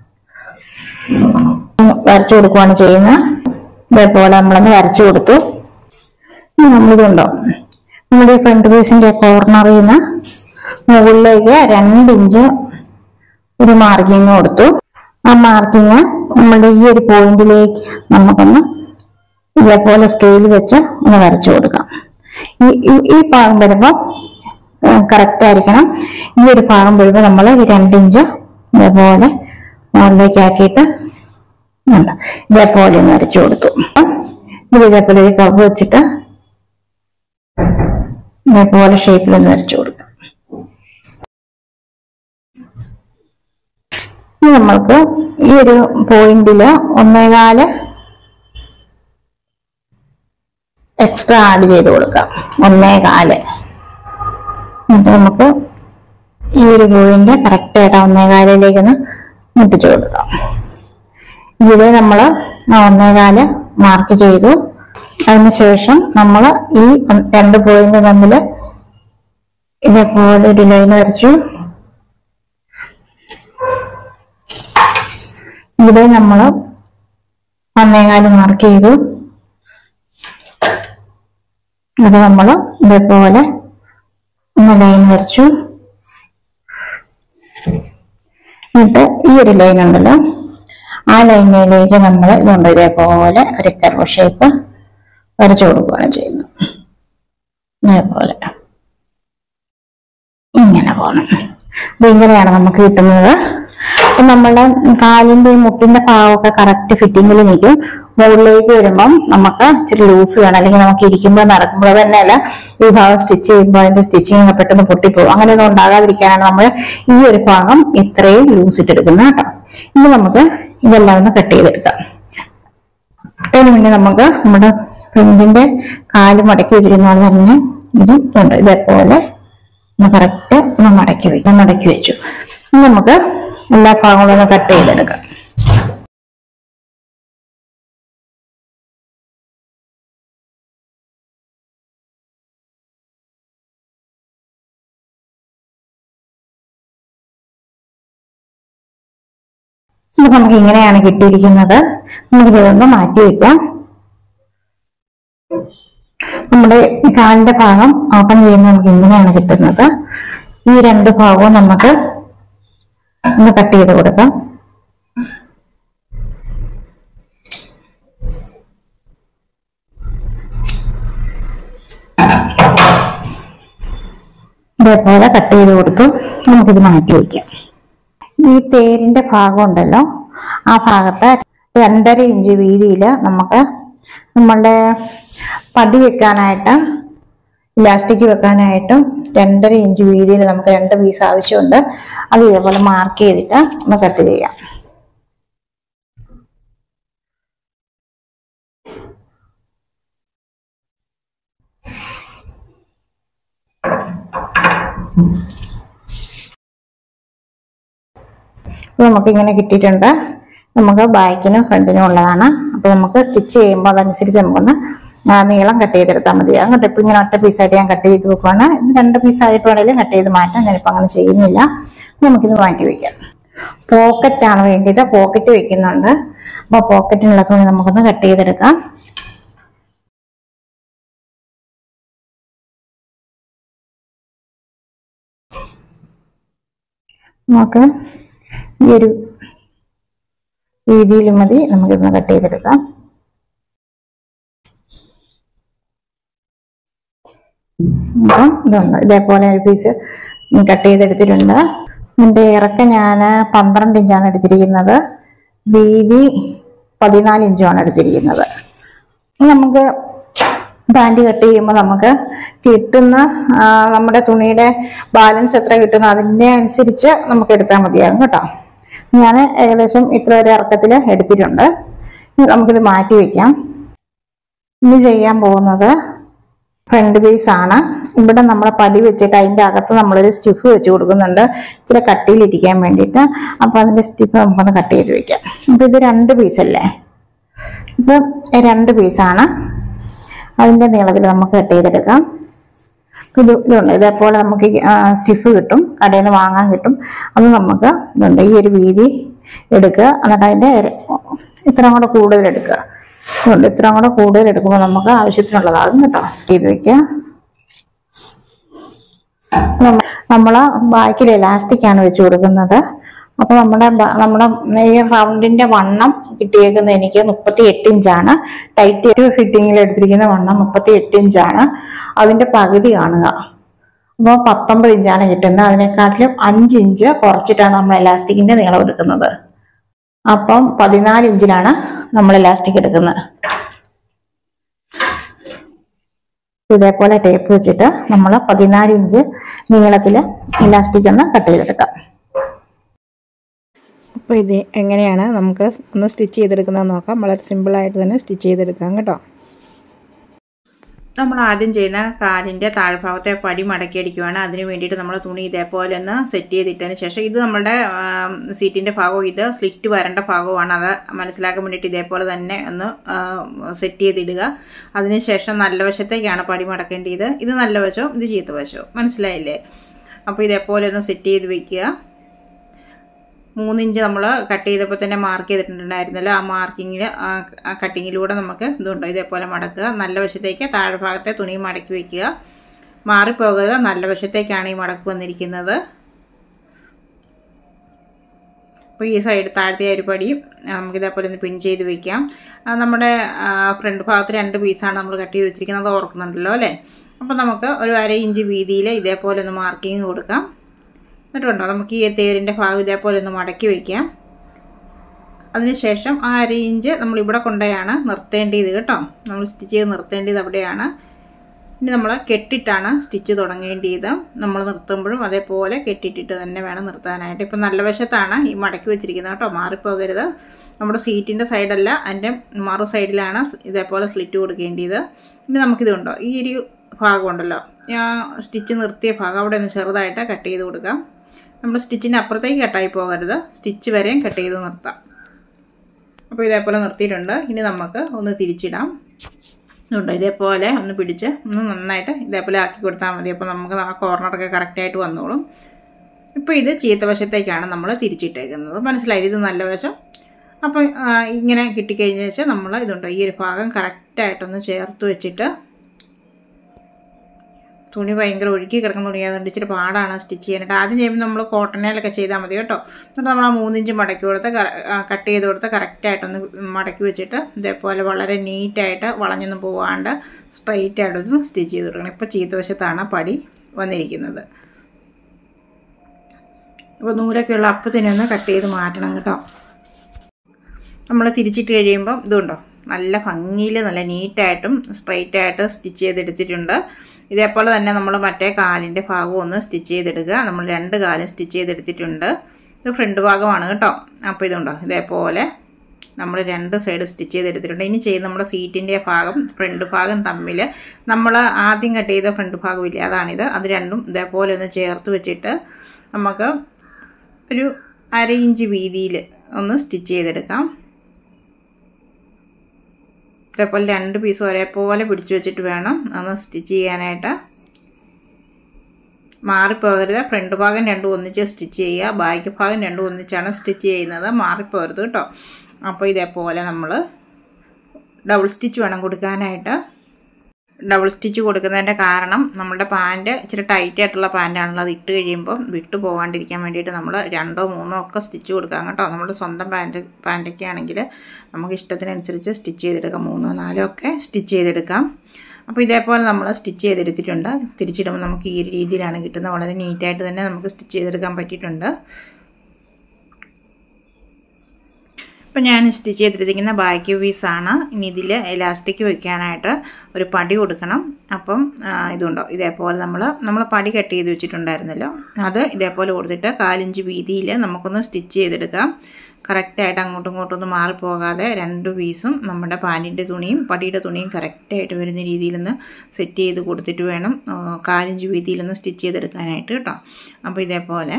വരച്ചു കൊടുക്കുകയാണ് ചെയ്യുന്നത് ഇതേപോലെ നമ്മളൊന്ന് വരച്ചു കൊടുത്തു ഇനി നമ്മളിതുണ്ടോ നമ്മുടെ ഈ ഫ്രണ്ട് പീസിന്റെ കോർണറിൽ നിന്ന് മുകളിലേക്ക് രണ്ട് ഇഞ്ച് ഒരു മാർക്കിങ് കൊടുത്തു ആ മാർക്കിങ് നമ്മുടെ ഈ ഒരു പോയിന്റിലേക്ക് നമുക്കൊന്ന് ഇതേപോലെ സ്കെയിൽ വെച്ച് ഒന്ന് വരച്ചു കൊടുക്കാം ഈ ഈ- ഈ ഭാഗം വരുമ്പോൾ കറക്റ്റ് ആയിരിക്കണം ഈ ഒരു ഭാഗം വരുമ്പോൾ നമ്മൾ ഈ രണ്ട് ഇഞ്ച് ഇതേപോലെ മുകളിലേക്ക് ആക്കിയിട്ട് ഉണ്ട്. ഇതേപോലെ ഒന്ന് വരച്ചു കൊടുത്തു ഇത് ഇതേപോലെ ഒരു കർവ് വെച്ചിട്ട് ഇതേപോലെ ഷേപ്പിൽ ഒന്ന് വരച്ചു കൊടുക്കാം ഇനി നമ്മൾക്ക് ഈ ഒരു പോയിന്റില് ഒന്നേകാല് എക്സ്ട്രാ ആഡ് ചെയ്ത് കൊടുക്കാം ഒന്നേകാല് എന്നിട്ട് നമുക്ക് ഈ ഒരു പോയിന്റ് കറക്റ്റ് ആയിട്ട് ആ ഒന്നേകാലിലേക്ക് ഒന്ന് മുട്ടിച്ചു കൊടുക്കാം ഇവിടെ നമ്മൾ ആ ഒന്നേകാല് മാർക്ക് ചെയ്തു അതിനുശേഷം നമ്മൾ ഈ രണ്ട് പോയിന്റ് തമ്മിൽ ഇതേപോലെ ഒരു ലൈൻ വരച്ചു ഇവിടെ നമ്മൾ ഒന്നേകാല് മാർക്ക് ചെയ്തു ഇവിടെ നമ്മൾ ഇതേപോലെ ഒന്ന് ലൈൻ വരച്ചു എന്നിട്ട് ഈ ഒരു ലൈൻ ഉണ്ടല്ലോ ആ ലൈനിലേക്ക് നമ്മൾ ഇതുണ്ട് ഇതേപോലെ ഒരു കർവ് ഷേപ്പ് വരച്ചു കൊടുക്കുകയാണ് ചെയ്യുന്നത് ഇതേപോലെ ഇങ്ങനെ പോകണം അപ്പൊ ഇങ്ങനെയാണ് നമുക്ക് കിട്ടുന്നത് അപ്പൊ നമ്മളുടെ കാലിന്റെയും മുട്ടിന്റെ ഭാഗമൊക്കെ കറക്റ്റ് ഫിറ്റിങ്ങിൽ നിൽക്കും മുകളിലേക്ക് വരുമ്പം നമുക്ക് ഇച്ചിരി ലൂസ് വേണം അല്ലെങ്കിൽ നമുക്ക് ഇരിക്കുമ്പോൾ നടക്കുമ്പോൾ തന്നെയല്ല ഈ ഭാഗം സ്റ്റിച്ച് ചെയ്യുമ്പോൾ അതിന്റെ സ്റ്റിച്ചിങ് ഒക്കെ പെട്ടെന്ന് പൊട്ടിപ്പോകും അങ്ങനെയൊന്നും ഉണ്ടാകാതിരിക്കാനാണ് നമ്മൾ ഈ ഒരു ഭാഗം ഇത്രയും ലൂസ് ഇട്ടെടുക്കുന്നത് കേട്ടോ ഇനി നമുക്ക് ഇതെല്ലാം ഒന്ന് കട്ട് ചെയ്തെടുക്കാം അതിന് മുന്നേ നമുക്ക് നമ്മുടെ ഫ്രണ്ടിന്റെ കാല് മടക്കി വെച്ചിരുന്ന പോലെ തന്നെ ഇതും ഉണ്ട് ഇതേപോലെ ഒന്ന് കറക്റ്റ് ഒന്ന് മടക്കി വെക്കും മടക്കി വെച്ചു ഇനി നമുക്ക് എല്ലാ ഭാഗങ്ങളും ഒന്ന് കട്ട് ചെയ്തെടുക്കാം ഇത് നമുക്ക് ഇങ്ങനെയാണ് കിട്ടിയിരിക്കുന്നത് നമുക്ക് ഇതൊന്ന് മാറ്റി വെക്കാം നമ്മുടെ ഈ കാലിന്റെ ഭാഗം ഓപ്പൺ ചെയ്യുമ്പോൾ നമുക്ക് ഇങ്ങനെയാണ് കിട്ടുന്നത് ഈ രണ്ട് ഭാഗവും നമുക്ക് ഒന്ന് കട്ട് ചെയ്ത് കൊടുക്കാം ഇതേപോലെ കട്ട് ചെയ്ത് കൊടുത്തു നമുക്കിത് മാറ്റി വയ്ക്കാം ഈ തേരിന്റെ ഭാഗം ഉണ്ടല്ലോ ആ ഭാഗത്ത് രണ്ടര ഇഞ്ച് വീതിയിൽ നമുക്ക് നമ്മളുടെ പടി വെക്കാനായിട്ട് ഇലാസ്റ്റിക് വെക്കാനായിട്ടും രണ്ടര ഇഞ്ച് വീതിയിൽ നമുക്ക് രണ്ട് പീസ് ആവശ്യമുണ്ട് അത് ഇതേപോലെ മാർക്ക് ചെയ്തിട്ട് ഒന്ന് കട്ട് ചെയ്യാം ഇത് നമുക്ക് ഇങ്ങനെ കിട്ടിയിട്ടുണ്ട് നമുക്ക് ബാക്കിനും ഫ്രണ്ടിനും ഉള്ളതാണ് അപ്പൊ നമുക്ക് സ്റ്റിച്ച് ചെയ്യുമ്പോൾ അതനുസരിച്ച് നമുക്കൊന്ന് ആ, നീളം കട്ട് ചെയ്തെടുത്താൽ മതി അങ്ങോട്ട് ഇപ്പൊ ഇങ്ങനെ ഒറ്റ പീസായിട്ട് ഞാൻ കട്ട് ചെയ്ത് വെക്കുവാണ് ഇത് രണ്ട് പീസായിട്ട് വേണമെങ്കിലും കട്ട് ചെയ്ത് മാറ്റാം ഞാനിപ്പോൾ അങ്ങനെ ചെയ്യുന്നില്ല നമുക്കിത് മാറ്റി വയ്ക്കാം പോക്കറ്റ് ആണ് വേണ്ടിയത് പോക്കറ്റ് വെക്കുന്നുണ്ട് അപ്പോൾ പോക്കറ്റിനുള്ള തുണി നമുക്കൊന്ന് കട്ട് ചെയ്തെടുക്കാം നമുക്ക് ഈ ഒരു രീതിയിൽ മതി നമുക്കിതൊന്ന് കട്ട് ചെയ്തെടുക്കാം അപ്പം ഇതുണ്ട് ഇതേപോലെ ഒരു പീസ് കട്ട് ചെയ്തെടുത്തിട്ടുണ്ട് ഇതിന്റെ ഇറക്കം ഞാൻ പന്ത്രണ്ട് ഇഞ്ചാണ് എടുത്തിരിക്കുന്നത് വീതി പതിനാല് ഇഞ്ചുമാണ് എടുത്തിരിക്കുന്നത് ഇനി നമുക്ക് പാൻറ് കട്ട് ചെയ്യുമ്പോൾ നമുക്ക് കിട്ടുന്ന ആ, നമ്മുടെ തുണിയുടെ ബാലൻസ് എത്ര കിട്ടുന്നു അതിനെ അനുസരിച്ച് നമുക്ക് എടുത്താൽ മതിയാകും കേട്ടോ ഞാൻ ഏകദേശം ഇത്ര ഒരു ഇറക്കത്തിൽ എടുത്തിട്ടുണ്ട് ഇനി നമുക്കിത് മാറ്റി വയ്ക്കാം ഇനി ചെയ്യാൻ പോകുന്നത് ഫ്രണ്ട് പീസ് ആണ് ഇവിടെ നമ്മൾ പടി വെച്ചിട്ട് അതിൻ്റെ അകത്ത് നമ്മളൊരു സ്റ്റിഫ് വെച്ച് കൊടുക്കുന്നുണ്ട് ഇച്ചിരി കട്ടിയിലിരിക്കാൻ വേണ്ടിയിട്ട് അപ്പോൾ അതിൻ്റെ സ്റ്റിഫ് നമുക്കൊന്ന് കട്ട് ചെയ്ത് വെക്കാം അപ്പോൾ ഇത് രണ്ട് പീസല്ലേ ഇപ്പം രണ്ട് പീസാണ് അതിൻ്റെ നീളത്തിൽ നമുക്ക് കട്ട് ചെയ്തെടുക്കാം ഇത് ഇതുണ്ട് ഇതേപോലെ നമുക്ക് സ്റ്റിഫ് കിട്ടും കടയിൽ നിന്ന് വാങ്ങാൻ കിട്ടും അത് നമുക്ക് ഇതുണ്ട് ഈ ഒരു വീതി എടുക്കുക എന്നിട്ട് അതിൻ്റെ ഇര- ഇത്രയും കൂടെ കൂടുതൽ എടുക്കുക ഇതുണ്ട് ഇത്രയും കൂടെ കൂടുതൽ എടുക്കുമ്പോൾ നമുക്ക് ആവശ്യത്തിനുള്ളതാകും കേട്ടോ ചെയ്ത് വെക്കുക നമ്മൾ ബാക്കിൽ എലാസ്റ്റിക് ആണ് വെച്ച് കൊടുക്കുന്നത് അപ്പൊ നമ്മുടെ ബ- നമ്മുടെ ഈ റൗണ്ടിന്റെ വണ്ണം കിട്ടിയേക്കുന്നത് എനിക്ക് മുപ്പത്തി എട്ട് ഇഞ്ചാണ് ടൈറ്റ് ഫിറ്റിങ്ങിൽ എടുത്തിരിക്കുന്ന വണ്ണം മുപ്പത്തി എട്ട് ഇഞ്ചാണ് അതിന്റെ പകുതി കാണുക അപ്പോൾ പത്തൊമ്പത് ഇഞ്ചാണ് കിട്ടുന്നത് അതിനെക്കാട്ടിലും അഞ്ച് ഇഞ്ച് കുറച്ചിട്ടാണ് നമ്മൾ എലാസ്റ്റിക്കിന്റെ നീളം എടുക്കുന്നത് അപ്പം പതിനാല് ഇഞ്ചിലാണ് നമ്മൾ എലാസ്റ്റിക് എടുക്കുന്നത് ഇതേപോലെ ടേപ്പ് വെച്ചിട്ട് നമ്മൾ പതിനാല് ഇഞ്ച് നീളത്തിൽ ഇലാസ്റ്റിക് ഒന്ന് കട്ട് ചെയ്തെടുക്കാം അപ്പോൾ ഇത് എങ്ങനെയാണ് നമുക്ക് ഒന്ന് സ്റ്റിച്ച് ചെയ്തെടുക്കുന്നത് നോക്കാം വളരെ സിമ്പിളായിട്ട് തന്നെ സ്റ്റിച്ച് ചെയ്തെടുക്കാം കേട്ടോ നമ്മൾ ആദ്യം ചെയ്യുന്ന കാലിൻ്റെ താഴ്ഭാഗത്തെ പടി മടക്കി അടിക്കുവാണ് അതിന് വേണ്ടിയിട്ട് നമ്മൾ തുണി ഇതേപോലെ ഒന്ന് സെറ്റ് ചെയ്തിട്ടതിന് ശേഷം ഇത് നമ്മുടെ സീറ്റിൻ്റെ ഭാഗവും ഇത് സ്ലിറ്റ് വരേണ്ട ഭാഗവുമാണ് അത് മനസ്സിലാക്കാൻ വേണ്ടിയിട്ട് ഇതേപോലെ തന്നെ ഒന്ന് സെറ്റ് ചെയ്തിടുക അതിനുശേഷം നല്ല വശത്തേക്കാണ് പടി മടക്കേണ്ടത് ഇത് നല്ല വശവും ഇത് ചീത്ത വശവും മനസ്സിലായില്ലേ അപ്പോൾ ഇതേപോലെ ഒന്ന് സെറ്റ് ചെയ്ത് വെക്കുക മൂന്നിഞ്ച് നമ്മൾ കട്ട് ചെയ്തപ്പോൾ തന്നെ മാർക്ക് ചെയ്തിട്ടുണ്ടായിരുന്നല്ലോ ആ മാർക്കിങ്ങിൽ ആ കട്ടിങ്ങിലൂടെ നമുക്ക് ഇതുണ്ട് ഇതേപോലെ മടക്കുക നല്ല വശത്തേക്ക് താഴ്ഭാഗത്തെ തുണി മടക്കി വയ്ക്കുക മാറിപ്പോകരുത് നല്ല വശത്തേക്കാണ് ഈ മടക്ക് വന്നിരിക്കുന്നത് അപ്പോൾ ഈ സൈഡ് താഴത്തെ ഒരു പടി നമുക്ക് ഇതേപോലെ ഒന്ന് പിൻ ചെയ്ത് വെക്കാം ആ, നമ്മുടെ ഫ്രണ്ട് ഭാഗത്ത് രണ്ട് പീസാണ് നമ്മൾ കട്ട് ചെയ്ത് വെച്ചിരിക്കുന്നത് ഓർക്കുന്നുണ്ടല്ലോ അല്ലേ അപ്പോൾ നമുക്ക് ഒരു അര ഇഞ്ച് വീതിയിൽ ഇതേപോലെ ഒന്ന് മാർക്കിങ് കൊടുക്കാം എന്നിട്ടുണ്ടോ നമുക്ക് ഈ തേരിൻ്റെ ഭാഗം ഇതേപോലെ ഒന്ന് മടക്കി വയ്ക്കാം അതിനുശേഷം ആ അര ഇഞ്ച് നമ്മൾ ഇവിടെ കൊണ്ടുപോയാണ് നിർത്തേണ്ടത് കേട്ടോ നമ്മൾ സ്റ്റിച്ച് ചെയ്ത് നിർത്തേണ്ടത് അവിടെയാണ് ഇനി നമ്മൾ കെട്ടിട്ടാണ് സ്റ്റിച്ച് തുടങ്ങേണ്ടത് നമ്മൾ നിർത്തുമ്പോഴും അതേപോലെ കെട്ടിട്ടിട്ട് തന്നെ വേണം നിർത്താനായിട്ട് ഇപ്പം നല്ല വശത്താണ് ഈ മടക്കി വെച്ചിരിക്കുന്നത് കേട്ടോ മാറിപ്പോകരുത് നമ്മുടെ സീറ്റിൻ്റെ സൈഡല്ല അതിൻ്റെ മറു സൈഡിലാണ് ഇതേപോലെ സ്ലിറ്റ് കൊടുക്കേണ്ടത് ഇനി നമുക്കിതുണ്ടോ ഈ ഒരു ഭാഗം ഉണ്ടല്ലോ ഞാൻ സ്റ്റിച്ച് നിർത്തിയ ഭാഗം അവിടെ ഒന്ന് ചെറുതായിട്ട് കട്ട് ചെയ്ത് കൊടുക്കാം നമ്മൾ സ്റ്റിച്ചിൻ്റെ അപ്പുറത്തേക്ക് കട്ടായി പോകരുത് സ്റ്റിച്ച് വരെയും കട്ട് ചെയ്ത് നിർത്താം അപ്പോൾ ഇതേപോലെ നിർത്തിയിട്ടുണ്ട് ഇനി നമുക്ക് ഒന്ന് തിരിച്ചിടാം ഇതുണ്ട് ഇതേപോലെ ഒന്ന് പിടിച്ച് ഒന്ന് നന്നായിട്ട് ഇതേപോലെ ആക്കി കൊടുത്താൽ മതി അപ്പോൾ നമുക്ക് ആ കോർണറൊക്കെ കറക്റ്റായിട്ട് വന്നോളും ഇപ്പോൾ ഇത് ചീത്ത വശത്തേക്കാണ് നമ്മൾ തിരിച്ചിട്ടേക്കുന്നത് മനസ്സിലായി ഇത് നല്ല വശം അപ്പോൾ ആ, ഇങ്ങനെ കിട്ടിക്കഴിഞ്ഞ വെച്ചാൽ നമ്മൾ ഇതുണ്ട് ഈ ഒരു ഭാഗം കറക്റ്റായിട്ടൊന്ന് ചേർത്ത് വെച്ചിട്ട് തുണി ഭയങ്കര ഒഴുകി കിടക്കുന്ന തുണിയായതുകൊണ്ട് ഇച്ചിരി പാടാണ് സ്റ്റിച്ച് ചെയ്യാനായിട്ട് ആദ്യം ചെയ്യുമ്പോൾ നമ്മൾ കോട്ടണിലൊക്കെ ചെയ്താൽ മതി കേട്ടോ എന്നിട്ട് നമ്മൾ ആ മൂന്നിഞ്ച് മടക്കി കൊടുത്ത് കട്ട് ചെയ്ത് കൊടുത്ത് കറക്റ്റായിട്ടൊന്ന് മടക്കി വെച്ചിട്ട് ഇതേപോലെ വളരെ നീറ്റായിട്ട് വളഞ്ഞൊന്നും പോവാണ്ട് സ്ട്രെയിറ്റ് ആയിട്ടൊന്ന് സ്റ്റിച്ച് ചെയ്ത് കൊടുക്കണം ഇപ്പോൾ ചീത്തവശത്താണ് പടി വന്നിരിക്കുന്നത് ഇപ്പോൾ നൂലൊക്കെയുള്ള അപ്പത്തിനെ ഒന്ന് കട്ട് ചെയ്ത് മാറ്റണം കേട്ടോ നമ്മൾ തിരിച്ചിട്ട് കഴിയുമ്പം ഇതുണ്ടോ നല്ല ഭംഗിയിൽ നല്ല നീറ്റായിട്ടും സ്ട്രെയിറ്റ് ആയിട്ട് സ്റ്റിച്ച് ചെയ്തെടുത്തിട്ടുണ്ട് ഇതേപോലെ തന്നെ നമ്മൾ മറ്റേ കാലിൻ്റെ ഭാഗവും ഒന്ന് സ്റ്റിച്ച് ചെയ്തെടുക്കുക നമ്മൾ രണ്ട് കാലും സ്റ്റിച്ച് ചെയ്തെടുത്തിട്ടുണ്ട് ഇത് ഫ്രണ്ട് ഭാഗമാണ് കേട്ടോ അപ്പോൾ ഇതുണ്ടോ ഇതേപോലെ നമ്മൾ രണ്ട് സൈഡ് സ്റ്റിച്ച് ചെയ്തെടുത്തിട്ടുണ്ട് ഇനി ചെയ്യുന്ന നമ്മുടെ സീറ്റിൻ്റെ ഭാഗം ഫ്രണ്ട് ഭാഗം തമ്മിൽ നമ്മൾ ആദ്യം കട്ട് ചെയ്ത ഫ്രണ്ട് ഭാഗമില്ലേ അതാണിത് അത് രണ്ടും ഇതേപോലെ ഒന്ന് ചേർത്ത് വെച്ചിട്ട് നമുക്ക് ഒരു അര ഇഞ്ച് വീതിയിൽ ഒന്ന് സ്റ്റിച്ച് ചെയ്തെടുക്കാം ഇതേപോലെ രണ്ട് പീസും ഒരേപോലെ പിടിച്ചു വെച്ചിട്ട് വേണം ഒന്ന് സ്റ്റിച്ച് ചെയ്യാനായിട്ട് മാറിപ്പോകരുത് ഫ്രണ്ട് ഭാഗം രണ്ടും ഒന്നിച്ച് സ്റ്റിച്ച് ചെയ്യുക ബാക്ക് ഭാഗം രണ്ടും ഒന്നിച്ചാണ് സ്റ്റിച്ച് ചെയ്യുന്നത് മാറിപ്പോകരുത് കേട്ടോ അപ്പോൾ ഇതേപോലെ നമ്മൾ ഡബിൾ സ്റ്റിച്ച് വേണം കൊടുക്കാനായിട്ട് ഡബിൾ സ്റ്റിച്ച് കൊടുക്കുന്നതിൻ്റെ കാരണം നമ്മുടെ പാൻറ്റ് ഇച്ചിരി ടൈറ്റ് ആയിട്ടുള്ള പാൻറ്റാണല്ലോ അത് ഇട്ട് കഴിയുമ്പോൾ വിട്ടു പോകാണ്ടിരിക്കാൻ വേണ്ടിയിട്ട് നമ്മൾ രണ്ടോ മൂന്നോ ഒക്കെ സ്റ്റിച്ച് കൊടുക്കാം കേട്ടോ നമ്മുടെ സ്വന്തം പാൻറ്റ് പാൻറ്റൊക്കെ ആണെങ്കിൽ നമുക്ക് ഇഷ്ടത്തിനനുസരിച്ച് സ്റ്റിച്ച് ചെയ്തെടുക്കാം മൂന്നോ നാലോ ഒക്കെ സ്റ്റിച്ച് ചെയ്തെടുക്കാം അപ്പോൾ ഇതേപോലെ നമ്മൾ സ്റ്റിച്ച് ചെയ്തെടുത്തിട്ടുണ്ട് തിരിച്ചിടുമ്പോൾ നമുക്ക് ഈ ഒരു രീതിയിലാണ് കിട്ടുന്നത് വളരെ നീറ്റായിട്ട് തന്നെ നമുക്ക് സ്റ്റിച്ച് ചെയ്തെടുക്കാൻ പറ്റിയിട്ടുണ്ട് ഇപ്പം ഞാൻ സ്റ്റിച്ച് ചെയ്തിരിക്കുന്ന ബാക്ക് പീസാണ് ഇനി ഇതിൽ എലാസ്റ്റിക് വെക്കാനായിട്ട് ഒരു പടി കൊടുക്കണം അപ്പം ഇതുണ്ടോ ഇതേപോലെ നമ്മൾ നമ്മൾ പടി കട്ട് ചെയ്ത് വെച്ചിട്ടുണ്ടായിരുന്നല്ലോ അത് ഇതേപോലെ കൊടുത്തിട്ട് കാലിഞ്ച് വീതിയിൽ നമുക്കൊന്ന് സ്റ്റിച്ച് ചെയ്തെടുക്കാം കറക്റ്റായിട്ട് അങ്ങോട്ടും ഇങ്ങോട്ടും ഒന്നും മാറിപ്പോകാതെ രണ്ട് പീസും നമ്മുടെ പാൻറ്റിൻ്റെ തുണിയും പടിയുടെ തുണിയും കറക്റ്റായിട്ട് വരുന്ന രീതിയിലൊന്ന് സെറ്റ് ചെയ്ത് കൊടുത്തിട്ട് വേണം കാലിഞ്ച് വീതിയിലൊന്ന് സ്റ്റിച്ച് ചെയ്തെടുക്കാനായിട്ട് കേട്ടോ അപ്പോൾ ഇതേപോലെ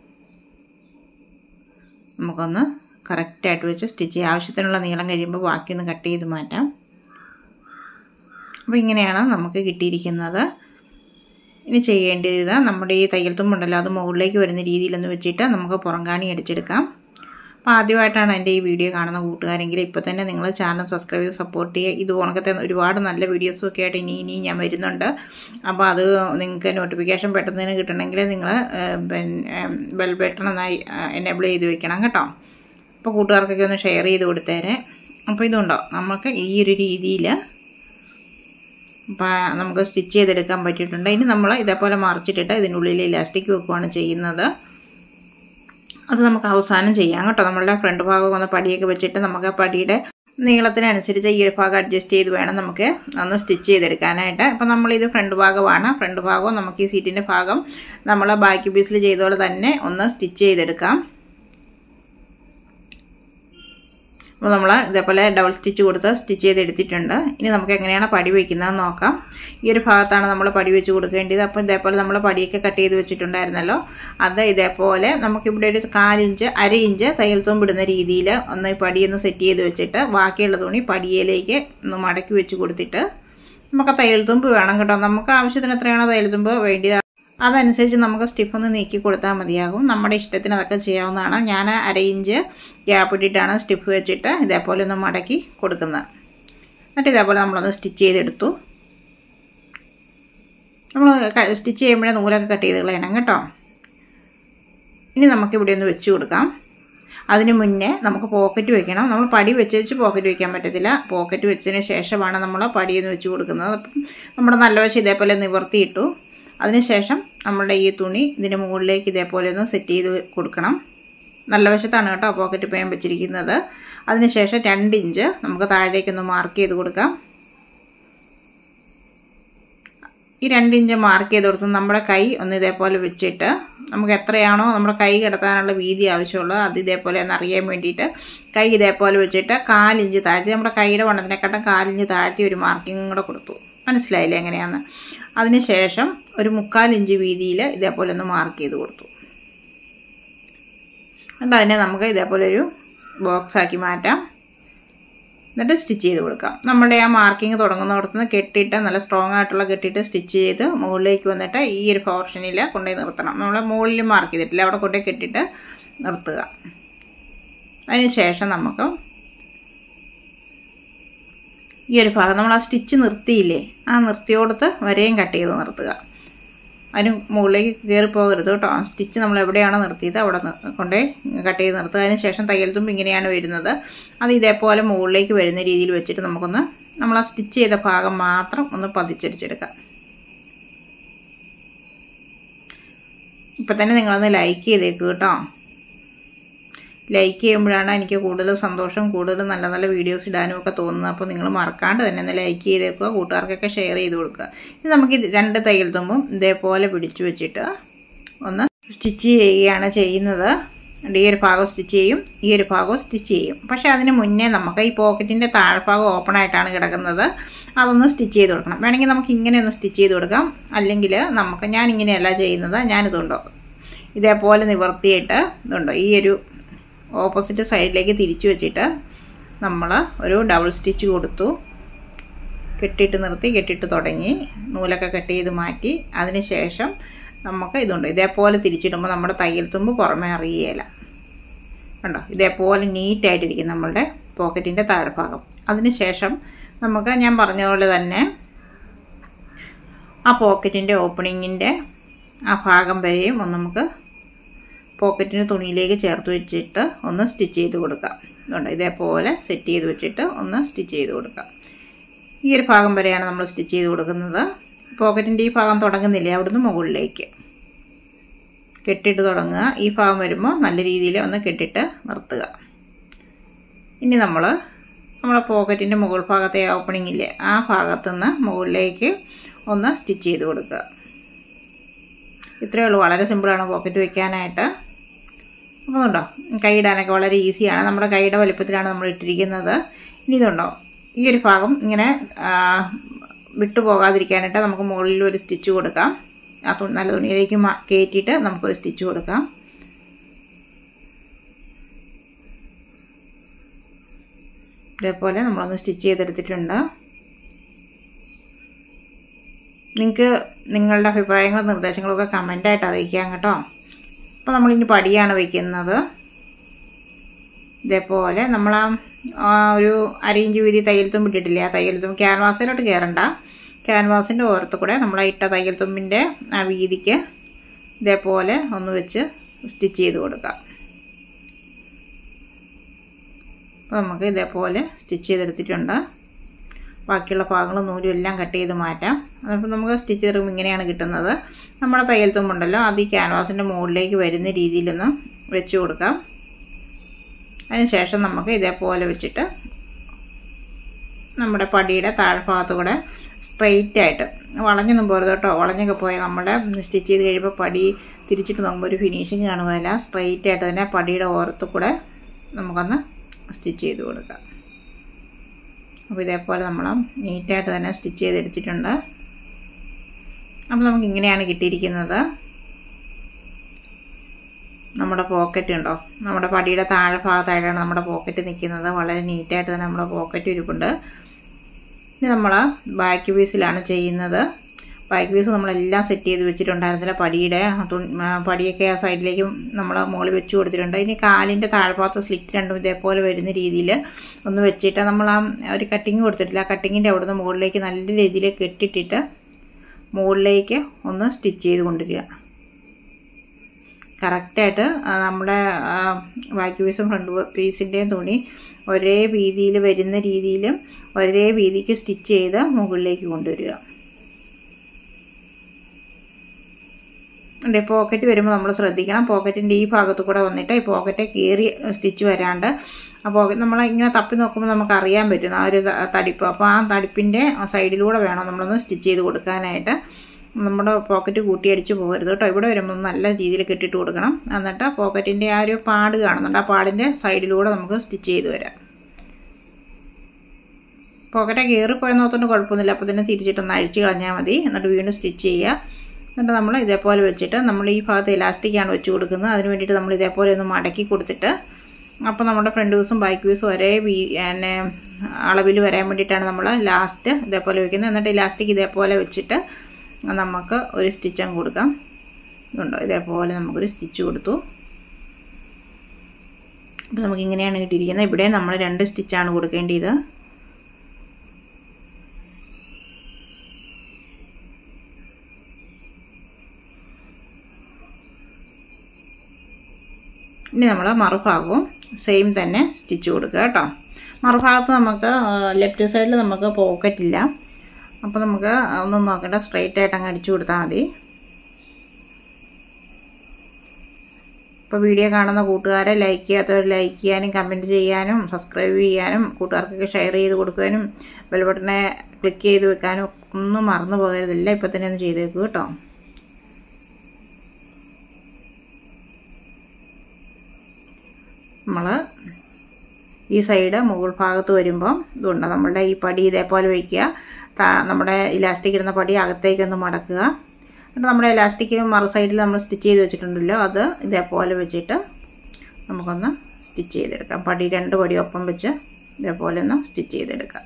നമുക്കൊന്ന് കറക്റ്റായിട്ട് വെച്ച് സ്റ്റിച്ച് ചെയ്യുക ആവശ്യത്തിനുള്ള നീളം കഴിയുമ്പോൾ ബാക്കിയൊന്ന് കട്ട് ചെയ്ത് മാറ്റാം അപ്പോൾ ഇങ്ങനെയാണ് നമുക്ക് കിട്ടിയിരിക്കുന്നത് ഇനി ചെയ്യേണ്ടത് നമ്മുടെ ഈ തയ്യൽ തുമ്പുണ്ടല്ലോ അത് മുകളിലേക്ക് വരുന്ന രീതിയിലൊന്ന് വെച്ചിട്ട് നമുക്ക് പുറംകാണി അടിച്ചെടുക്കാം അപ്പോൾ ആദ്യമായിട്ടാണ് എൻ്റെ ഈ വീഡിയോ കാണുന്ന കൂട്ടുകാരെങ്കിൽ ഇപ്പോൾ തന്നെ നിങ്ങൾ ചാനൽ സബ്സ്ക്രൈബ് ചെയ്ത് സപ്പോർട്ട് ചെയ്യുക ഇത് ഉണക്കത്തെ ഒരുപാട് നല്ല വീഡിയോസും ഒക്കെ ആയിട്ട് ഇനി ഇനി ഞാൻ വരുന്നുണ്ട് അപ്പോൾ അത് നിങ്ങൾക്ക് നോട്ടിഫിക്കേഷൻ പെട്ടെന്ന് കിട്ടണമെങ്കിൽ നിങ്ങൾ പിന്നെ ബെൽ ബട്ടൺ ഒന്നായി എനേബിൾ ചെയ്ത് വെക്കണം കേട്ടോ അപ്പോൾ കൂട്ടുകാർക്കൊക്കെ ഒന്ന് ഷെയർ ചെയ്ത് കൊടുത്തേരെ അപ്പോൾ ഇതുണ്ടോ നമുക്ക് ഈ ഒരു രീതിയിൽ നമുക്ക് സ്റ്റിച്ച് ചെയ്തെടുക്കാൻ പറ്റിയിട്ടുണ്ട് ഇനി നമ്മൾ ഇതേപോലെ മറിച്ചിട്ടിട്ട് ഇതിനുള്ളിൽ ഇലാസ്റ്റിക് വെക്കുകയാണ് ചെയ്യുന്നത് അത് നമുക്ക് അവസാനം ചെയ്യാം കേട്ടോ നമ്മളുടെ ഫ്രണ്ട് ഭാഗം ഒന്ന് പടിയൊക്കെ വെച്ചിട്ട് നമുക്ക് ആ പടിയുടെ നീളത്തിനനുസരിച്ച് ഈ ഒരു ഭാഗം അഡ്ജസ്റ്റ് ചെയ്ത് വേണം നമുക്ക് ഒന്ന് സ്റ്റിച്ച് ചെയ്തെടുക്കാനായിട്ട് അപ്പം നമ്മളിത് ഫ്രണ്ട് ഭാഗമാണ് ഫ്രണ്ട് ഭാഗവും നമുക്ക് ഈ സീറ്റിൻ്റെ ഭാഗം നമ്മൾ ബാക്കി പീസിൽ ചെയ്തപോലെ തന്നെ ഒന്ന് സ്റ്റിച്ച് ചെയ്തെടുക്കാം അപ്പോൾ നമ്മൾ ഇതേപോലെ ഡബിൾ സ്റ്റിച്ച് കൊടുത്ത് സ്റ്റിച്ച് ചെയ്തെടുത്തിട്ടുണ്ട് ഇനി നമുക്ക് എങ്ങനെയാണ് പടി വയ്ക്കുന്നതെന്ന് നോക്കാം ഈ ഒരു ഭാഗത്താണ് നമ്മൾ പടി വെച്ച് കൊടുക്കേണ്ടത് അപ്പോൾ ഇതേപോലെ നമ്മൾ പടിയൊക്കെ കട്ട് ചെയ്ത് വെച്ചിട്ടുണ്ടായിരുന്നല്ലോ അത് ഇതേപോലെ നമുക്കിവിടെ ഒരു കാലിഞ്ച് അര ഇഞ്ച് തയ്യൽ തുമ്പിടുന്ന രീതിയിൽ ഒന്ന് ഈ പടിയൊന്ന് സെറ്റ് ചെയ്ത് വെച്ചിട്ട് ബാക്കിയുള്ള തുണി പടിയിലേക്ക് ഒന്ന് മടക്കി വെച്ച് കൊടുത്തിട്ട് നമുക്ക് തയ്യൽ തുമ്പ് വേണം കേട്ടോ നമുക്ക് ആവശ്യത്തിന് എത്രയാണോ തയ്യൽ തുമ്പ് വേണ്ടിയത് അതനുസരിച്ച് നമുക്ക് സ്റ്റിഫ് ഒന്ന് നീക്കി കൊടുത്താൽ മതിയാകും നമ്മുടെ ഇഷ്ടത്തിന് അതൊക്കെ ചെയ്യാവുന്നതാണ് ഞാൻ അര ഇഞ്ച് ഗ്യാപ്പ് ഇട്ടിട്ടാണ് സ്റ്റിഫ് വെച്ചിട്ട് ഇതേപോലെ ഒന്ന് മടക്കി കൊടുക്കുന്നത് എന്നിട്ട് ഇതേപോലെ നമ്മളൊന്ന് സ്റ്റിച്ച് ചെയ്തെടുത്തു നമ്മൾ സ്റ്റിച്ച് ചെയ്യുമ്പോഴേ നൂലൊക്കെ കട്ട് ചെയ്ത് കളയണം കേട്ടോ ഇനി നമുക്കിവിടെ ഒന്ന് വെച്ച് കൊടുക്കാം അതിന് മുന്നേ നമുക്ക് പോക്കറ്റ് വെക്കണം നമ്മൾ പടി വെച്ച് വെച്ച് പോക്കറ്റ് വെക്കാൻ പറ്റത്തില്ല പോക്കറ്റ് വെച്ചതിന് ശേഷമാണ് നമ്മൾ പടിയെന്ന് വെച്ച് കൊടുക്കുന്നത് അപ്പം നമ്മുടെ നല്ല വശം ഇതേപോലെ നിവർത്തിയിട്ടു അതിനുശേഷം നമ്മളുടെ ഈ തുണി ഇതിന് മുകളിലേക്ക് ഇതേപോലെ ഒന്ന് സെറ്റ് ചെയ്ത് കൊടുക്കണം നല്ല വശത്താണ് കേട്ടോ പോക്കറ്റ് പേൻ വെച്ചിരിക്കുന്നത് അതിനുശേഷം രണ്ട് ഇഞ്ച് നമുക്ക് താഴേക്കൊന്ന് മാർക്ക് ചെയ്ത് കൊടുക്കാം ഈ രണ്ട് ഇഞ്ച് മാർക്ക് ചെയ്ത് കൊടുത്ത് നമ്മുടെ കൈ ഒന്ന് ഇതേപോലെ വെച്ചിട്ട് നമുക്ക് എത്രയാണോ നമ്മുടെ കൈ കിടത്താനുള്ള വീതി ആവശ്യമുള്ളത് അത് ഇതേപോലെ ഒന്ന് അറിയാൻ വേണ്ടിയിട്ട് കൈ ഇതേപോലെ വെച്ചിട്ട് കാലിഞ്ച് താഴ്ത്തി നമ്മുടെ കൈയുടെ വണ്ണത്തിനെക്കാട്ടും കാലിഞ്ച് താഴ്ത്തി ഒരു മാർക്കിംഗ് കൂടെ കൊടുത്തു മനസ്സിലായില്ലേ എങ്ങനെയാണെന്ന് അതിനുശേഷം ഒരു മുക്കാൽ ഇഞ്ച് വീതിയിൽ ഇതേപോലെ ഒന്ന് മാർക്ക് ചെയ്ത് കൊടുത്തു എന്നിട്ട് അതിനെ നമുക്ക് ഇതേപോലെ ഒരു ബോക്സ് ആക്കി മാറ്റാം എന്നിട്ട് സ്റ്റിച്ച് ചെയ്ത് കൊടുക്കാം നമ്മുടെ ആ മാർക്കിങ് തുടങ്ങുന്നിടത്ത് നിന്ന് കെട്ടിയിട്ട് നല്ല സ്ട്രോങ് ആയിട്ടുള്ള കെട്ടിയിട്ട് സ്റ്റിച്ച് ചെയ്ത് മുകളിലേക്ക് വന്നിട്ട് ഈ ഒരു പോർഷനിൽ കൊണ്ടുപോയി നിർത്തണം നമ്മൾ മുകളിൽ മാർക്ക് ചെയ്തിട്ടില്ല അവിടെ കൊണ്ടുപോയി കെട്ടിയിട്ട് നിർത്തുക അതിന് ശേഷം നമുക്ക് ഈ ഒരു ഭാഗം നമ്മൾ ആ സ്റ്റിച്ച് നിർത്തിയില്ലേ ആ നിർത്തിയോടത്ത് വരെയും കട്ട് ചെയ്ത് നിർത്തുക അതിന് മുകളിലേക്ക് കയറി പോകരുത് കേട്ടോ ആ സ്റ്റിച്ച് നമ്മൾ എവിടെയാണോ നിർത്തിയത് അവിടെ കൊണ്ടേ കട്ട് ചെയ്ത് നിർത്തുക അതിന് ശേഷം തയ്യൽ തുമ്പ് ഇങ്ങനെയാണ് വരുന്നത് അത് ഇതേപോലെ മുകളിലേക്ക് വരുന്ന രീതിയിൽ വെച്ചിട്ട് നമുക്കൊന്ന് നമ്മൾ ആ സ്റ്റിച്ച് ചെയ്ത ഭാഗം മാത്രം ഒന്ന് പതിച്ചടിച്ചെടുക്കാം ഇപ്പം തന്നെ നിങ്ങളൊന്ന് ലൈക്ക് ചെയ്തേക്ക് കേട്ടോ ലൈക്ക് ചെയ്യുമ്പോഴാണ് എനിക്ക് കൂടുതൽ സന്തോഷം കൂടുതൽ നല്ല നല്ല വീഡിയോസ് ഇടാനും ഒക്കെ തോന്നുന്നത് അപ്പോൾ നിങ്ങൾ മറക്കാണ്ട് തന്നെ ഒന്ന് ലൈക്ക് ചെയ്തേക്കുക കൂട്ടുകാർക്കൊക്കെ ഷെയർ ചെയ്ത് കൊടുക്കുക ഇനി നമുക്ക് ഇത് രണ്ട് തയ്യൽ തുമ്പും ഇതേപോലെ പിടിച്ചു വെച്ചിട്ട് ഒന്ന് സ്റ്റിച്ച് ചെയ്യുകയാണ് ചെയ്യുന്നത് ഈ ഒരു ഭാഗം സ്റ്റിച്ച് ചെയ്യും ഈ ഒരു ഭാഗം സ്റ്റിച്ച് ചെയ്യും പക്ഷേ അതിന് മുന്നേ നമുക്ക് ഈ പോക്കറ്റിൻ്റെ താഴ്ഭാഗം ഓപ്പൺ ആയിട്ടാണ് കിടക്കുന്നത് അതൊന്ന് സ്റ്റിച്ച് ചെയ്ത് കൊടുക്കണം വേണമെങ്കിൽ നമുക്ക് ഇങ്ങനെ ഒന്ന് സ്റ്റിച്ച് ചെയ്ത് കൊടുക്കാം അല്ലെങ്കിൽ നമുക്ക് ഞാൻ ഇങ്ങനെയല്ല ചെയ്യുന്നത് ഞാനിതുണ്ടോ ഇതേപോലെ നിവർത്തിയിട്ട് ഇതുണ്ടോ ഈ ഒരു ഓപ്പോസിറ്റ് സൈഡിലേക്ക് തിരിച്ചു വെച്ചിട്ട് നമ്മൾ ഒരു ഡബിൾ സ്റ്റിച്ച് കൊടുത്തു കെട്ടിയിട്ട് നിർത്തി കെട്ടിയിട്ട് തുടങ്ങി നൂലൊക്കെ കട്ട് ചെയ്ത് മാറ്റി അതിന് ശേഷം നമുക്ക് ഇതുണ്ട് ഇതേപോലെ തിരിച്ചിടുമ്പോൾ നമ്മുടെ തയ്യൽ തുമ്പ് പുറമേ അറിയുകയില്ല കണ്ടോ ഇതേപോലെ നീറ്റായിട്ടിരിക്കും നമ്മളുടെ പോക്കറ്റിൻ്റെ താഴ്ഭാഗം അതിന് ശേഷം നമുക്ക് ഞാൻ പറഞ്ഞ പോലെ തന്നെ ആ പോക്കറ്റിൻ്റെ ഓപ്പണിങ്ങിൻ്റെ ആ ഭാഗം വരെയും ഒന്ന് നമുക്ക് പോക്കറ്റിന് തുണിയിലേക്ക് ചേർത്ത് വെച്ചിട്ട് ഒന്ന് സ്റ്റിച്ച് ചെയ്ത് കൊടുക്കാം അതുകൊണ്ട് ഇതേപോലെ സെറ്റ് ചെയ്ത് വെച്ചിട്ട് ഒന്ന് സ്റ്റിച്ച് ചെയ്ത് കൊടുക്കാം ഈ ഒരു ഭാഗം വരെയാണ് നമ്മൾ സ്റ്റിച്ച് ചെയ്ത് കൊടുക്കുന്നത് പോക്കറ്റിൻ്റെ ഈ ഭാഗം തുടങ്ങുന്നില്ലേ അവിടുന്ന് മുകളിലേക്ക് കെട്ടിട്ട് തുടങ്ങുക ഈ ഭാഗം വരുമ്പോൾ നല്ല രീതിയിൽ ഒന്ന് കെട്ടിട്ട് നിർത്തുക ഇനി നമ്മൾ നമ്മളെ പോക്കറ്റിൻ്റെ മുകൾ ഭാഗത്തെ ഓപ്പണിംഗ് ഇല്ലേ ആ ഭാഗത്തുനിന്ന് മുകളിലേക്ക് ഒന്ന് സ്റ്റിച്ച് ചെയ്ത് കൊടുക്കുക ഇത്രയേ ഉള്ളൂ വളരെ സിമ്പിളാണ് പോക്കറ്റ് വെക്കാനായിട്ട് അപ്പോൾ ഉണ്ടോ കൈയിടാനൊക്കെ വളരെ ഈസിയാണ് നമ്മുടെ കൈയുടെ വലിപ്പത്തിലാണ് നമ്മൾ ഇട്ടിരിക്കുന്നത് ഇനി ഇതുണ്ടോ ഈ ഒരു ഭാഗം ഇങ്ങനെ വിട്ടു പോകാതിരിക്കാനായിട്ട് നമുക്ക് മുകളിൽ ഒരു സ്റ്റിച്ച് കൊടുക്കാം ആ തുണി നല്ല തുണിയിലേക്ക് കയറ്റിയിട്ട് നമുക്കൊരു സ്റ്റിച്ച് കൊടുക്കാം ഇതേപോലെ നമ്മളൊന്ന് സ്റ്റിച്ച് ചെയ്തെടുത്തിട്ടുണ്ട് നിങ്ങൾക്ക് നിങ്ങളുടെ അഭിപ്രായങ്ങളും നിർദ്ദേശങ്ങളും ഒക്കെ കമൻ്റായിട്ട് അറിയിക്കാം കേട്ടോ അപ്പോൾ നമ്മളിനി പടിയാണ് വയ്ക്കുന്നത് ഇതേപോലെ നമ്മൾ ആ ഒരു അരയിഞ്ച് വീതി തയ്യൽ തുമ്പ് ഇട്ടിട്ടില്ലേ ആ തയ്യൽ തുമ്പ് ക്യാൻവാസിലോട്ട് കയറണ്ട ക്യാൻവാസിൻ്റെ ഓരത്ത് കൂടെ നമ്മൾ ഇട്ട തയ്യൽ തുമ്പിൻ്റെ ആ വീതിക്ക് ഇതേപോലെ ഒന്ന് വെച്ച് സ്റ്റിച്ച് ചെയ്ത് കൊടുക്കാം അപ്പോൾ നമുക്ക് ഇതേപോലെ സ്റ്റിച്ച് ചെയ്തെടുത്തിട്ടുണ്ട് ബാക്കിയുള്ള ഭാഗങ്ങളും നൂലും എല്ലാം കട്ട് ചെയ്ത് മാറ്റാം അപ്പോൾ നമുക്ക് സ്റ്റിച്ച് ചെയ്തിടുമ്പോൾ ഇങ്ങനെയാണ് കിട്ടുന്നത് നമ്മുടെ തയ്യൽ തുമ്പുണ്ടല്ലോ അത് ഈ ക്യാൻവാസിൻ്റെ മുകളിലേക്ക് വരുന്ന രീതിയിലൊന്ന് വെച്ച് കൊടുക്കാം അതിനുശേഷം നമുക്ക് ഇതേപോലെ വെച്ചിട്ട് നമ്മുടെ പടിയുടെ താഴ്ഭാഗത്തു കൂടെ സ്ട്രെയിറ്റ് ആയിട്ട് വളഞ്ഞൊന്നും പോരുത് കേട്ടോ വളഞ്ഞൊക്കെ പോയാൽ നമ്മുടെ സ്റ്റിച്ച് ചെയ്ത് കഴിയുമ്പോൾ പടി തിരിച്ചിട്ട് നോക്കുമ്പോൾ ഒരു ഫിനിഷിങ് കാണുകയില്ല സ്ട്രെയിറ്റ് ആയിട്ട് തന്നെ പടിയുടെ ഓരത്തു കൂടെ നമുക്കൊന്ന് സ്റ്റിച്ച് ചെയ്ത് കൊടുക്കാം അപ്പോൾ ഇതേപോലെ നമ്മൾ നീറ്റായിട്ട് തന്നെ സ്റ്റിച്ച് ചെയ്തെടുത്തിട്ടുണ്ട് അപ്പോൾ നമുക്ക് ഇങ്ങനെയാണ് കിട്ടിയിരിക്കുന്നത് നമ്മുടെ പോക്കറ്റ് ഉണ്ടോ നമ്മുടെ പടിയുടെ താഴെ ഭാഗത്തായിട്ടാണ് നമ്മുടെ പോക്കറ്റ് നിൽക്കുന്നത് വളരെ നീറ്റായിട്ട് തന്നെ നമ്മുടെ പോക്കറ്റ് ഇരിപ്പുണ്ട് ഇനി നമ്മൾ ബാക്ക് പീസിലാണ് ചെയ്യുന്നത് ബാക്ക് പീസ് നമ്മളെല്ലാം സെറ്റ് ചെയ്ത് വെച്ചിട്ടുണ്ടായിരുന്നില്ല പടിയുടെ പടിയൊക്കെ ആ സൈഡിലേക്ക് നമ്മൾ മുകളിൽ വെച്ച് കൊടുത്തിട്ടുണ്ട് ഇനി കാലിൻ്റെ താഴ്ഭാഗത്ത് സ്ലിറ്റ് രണ്ടും ഇതേപോലെ വരുന്ന രീതിയിൽ ഒന്ന് വെച്ചിട്ട് നമ്മൾ ആ ഒരു കട്ടിങ് കൊടുത്തിട്ടില്ല ആ കട്ടിങ്ങിൻ്റെ അവിടുന്ന് മുകളിലേക്ക് നല്ല രീതിയിൽ കെട്ടിട്ടിട്ട് മുകളിലേക്ക് ഒന്ന് സ്റ്റിച്ച് ചെയ്ത് കൊണ്ടുവരിക കറക്റ്റായിട്ട് നമ്മുടെ ബാക്ക് പീസും ഫ്രണ്ട് പീസിൻ്റെയും തുണി ഒരേ വീതിയിൽ വരുന്ന രീതിയിലും ഒരേ വീതിക്ക് സ്റ്റിച്ച് ചെയ്ത് മുകളിലേക്ക് കൊണ്ടുവരിക അതെ പോക്കറ്റ് വരുമ്പോൾ നമ്മൾ ശ്രദ്ധിക്കണം പോക്കറ്റിൻ്റെ ഈ ഭാഗത്തു കൂടെ വന്നിട്ട് ഈ പോക്കറ്റ് കീറി സ്റ്റിച്ച് വരാണ്ട് ആ പോക്കറ്റ് നമ്മൾ ഇങ്ങനെ തപ്പി നോക്കുമ്പോൾ നമുക്ക് അറിയാൻ പറ്റും ആ ഒരു തടിപ്പ് അപ്പോൾ ആ തടിപ്പിൻ്റെ സൈഡിലൂടെ വേണം നമ്മളൊന്ന് സ്റ്റിച്ച് ചെയ്ത് കൊടുക്കാനായിട്ട് നമ്മുടെ പോക്കറ്റ് കൂട്ടിയടിച്ച് പോകരുത് കേട്ടോ ഇവിടെ വരുമ്പോൾ നല്ല രീതിയിൽ കെട്ടിട്ട് കൊടുക്കണം എന്നിട്ട് പോക്കറ്റിൻ്റെ ആ ഒരു പാട് കാണുന്നുണ്ട് ആ പാടിൻ്റെ സൈഡിലൂടെ നമുക്ക് സ്റ്റിച്ച് ചെയ്ത് വരാം പോക്കറ്റ് കയറിപ്പോയെന്ന് ഓർത്തുകൊണ്ട് കുഴപ്പമൊന്നുമില്ല അപ്പോൾ തന്നെ തിരിച്ചിട്ടൊന്ന് അഴിച്ച് കളഞ്ഞാൽ മതി എന്നിട്ട് വീണ്ടും സ്റ്റിച്ച് ചെയ്യുക എന്നിട്ട് നമ്മൾ ഇതേപോലെ വെച്ചിട്ട് നമ്മൾ ഈ ഭാഗത്ത് ഇലാസ്റ്റിക്കാണ് വെച്ച് കൊടുക്കുന്നത് അതിന് വേണ്ടിയിട്ട് നമ്മൾ ഇതേപോലെ ഒന്ന് മടക്കി കൊടുത്തിട്ട് അപ്പോൾ നമ്മുടെ ഫ്രണ്ട് പീസും ബാക്ക് പീസും ഒരേ വീ പിന്നെ അളവിൽ വരാൻ വേണ്ടിയിട്ടാണ് നമ്മൾ ലാസ്റ്റ് ഇതേപോലെ വെക്കുന്നത് എന്നിട്ട് ഇലാസ്റ്റിക് ഇതേപോലെ വെച്ചിട്ട് നമുക്ക് ഒരു സ്റ്റിച്ച് അങ്ങ് കൊടുക്കാം ഉണ്ടോ ഇതേപോലെ നമുക്കൊരു സ്റ്റിച്ച് കൊടുത്തു അപ്പോൾ നമുക്ക് ഇങ്ങനെയാണ് കിട്ടിയിരിക്കുന്നത് ഇവിടെ നമ്മൾ രണ്ട് സ്റ്റിച്ചാണ് കൊടുക്കേണ്ടത് ഇനി നമ്മൾ മറുഭാഗവും സെയിം തന്നെ സ്റ്റിച്ച് കൊടുക്കുക കേട്ടോ മറുഭാഗത്ത് നമുക്ക് ലെഫ്റ്റ് സൈഡിൽ നമുക്ക് പോക്കറ്റ് ഇല്ല അപ്പോൾ നമുക്ക് ഒന്നും നോക്കണ്ട സ്ട്രെയിറ്റ് ആയിട്ട് അങ്ങ് അടിച്ചു കൊടുത്താൽ മതി ഇപ്പോൾ വീഡിയോ കാണുന്ന കൂട്ടുകാരെ ലൈക്ക് ചെയ്യാത്തവർ ലൈക്ക് ചെയ്യാനും കമൻറ്റ് ചെയ്യാനും സബ്സ്ക്രൈബ് ചെയ്യാനും കൂട്ടുകാർക്കൊക്കെ ഷെയർ ചെയ്ത് കൊടുക്കാനും ബെൽ ബട്ടനെ ക്ലിക്ക് ചെയ്ത് വെക്കാനും ഒന്നും മറന്നു പോകരുതില്ല ഇപ്പം തന്നെ ഒന്ന് ചെയ്തേക്കൂ കേട്ടോ നമ്മൾ ഈ സൈഡ് മുകൾ ഭാഗത്ത് വരുമ്പോൾ ഇതുണ്ട് നമ്മളുടെ ഈ പടി ഇതേപോലെ വയ്ക്കുക നമ്മുടെ ഇലാസ്റ്റിക് ഇരുന്ന പടി അകത്തേക്കൊന്ന് മടക്കുക എന്നിട്ട് നമ്മുടെ ഇലാസ്റ്റിക് മറു സൈഡിൽ നമ്മൾ സ്റ്റിച്ച് ചെയ്ത് വെച്ചിട്ടുണ്ടല്ലോ അത് ഇതേപോലെ വെച്ചിട്ട് നമുക്കൊന്ന് സ്റ്റിച്ച് ചെയ്തെടുക്കാം പടി രണ്ട് പടി ഒപ്പം വെച്ച് ഇതേപോലെ ഒന്ന് സ്റ്റിച്ച് ചെയ്തെടുക്കാം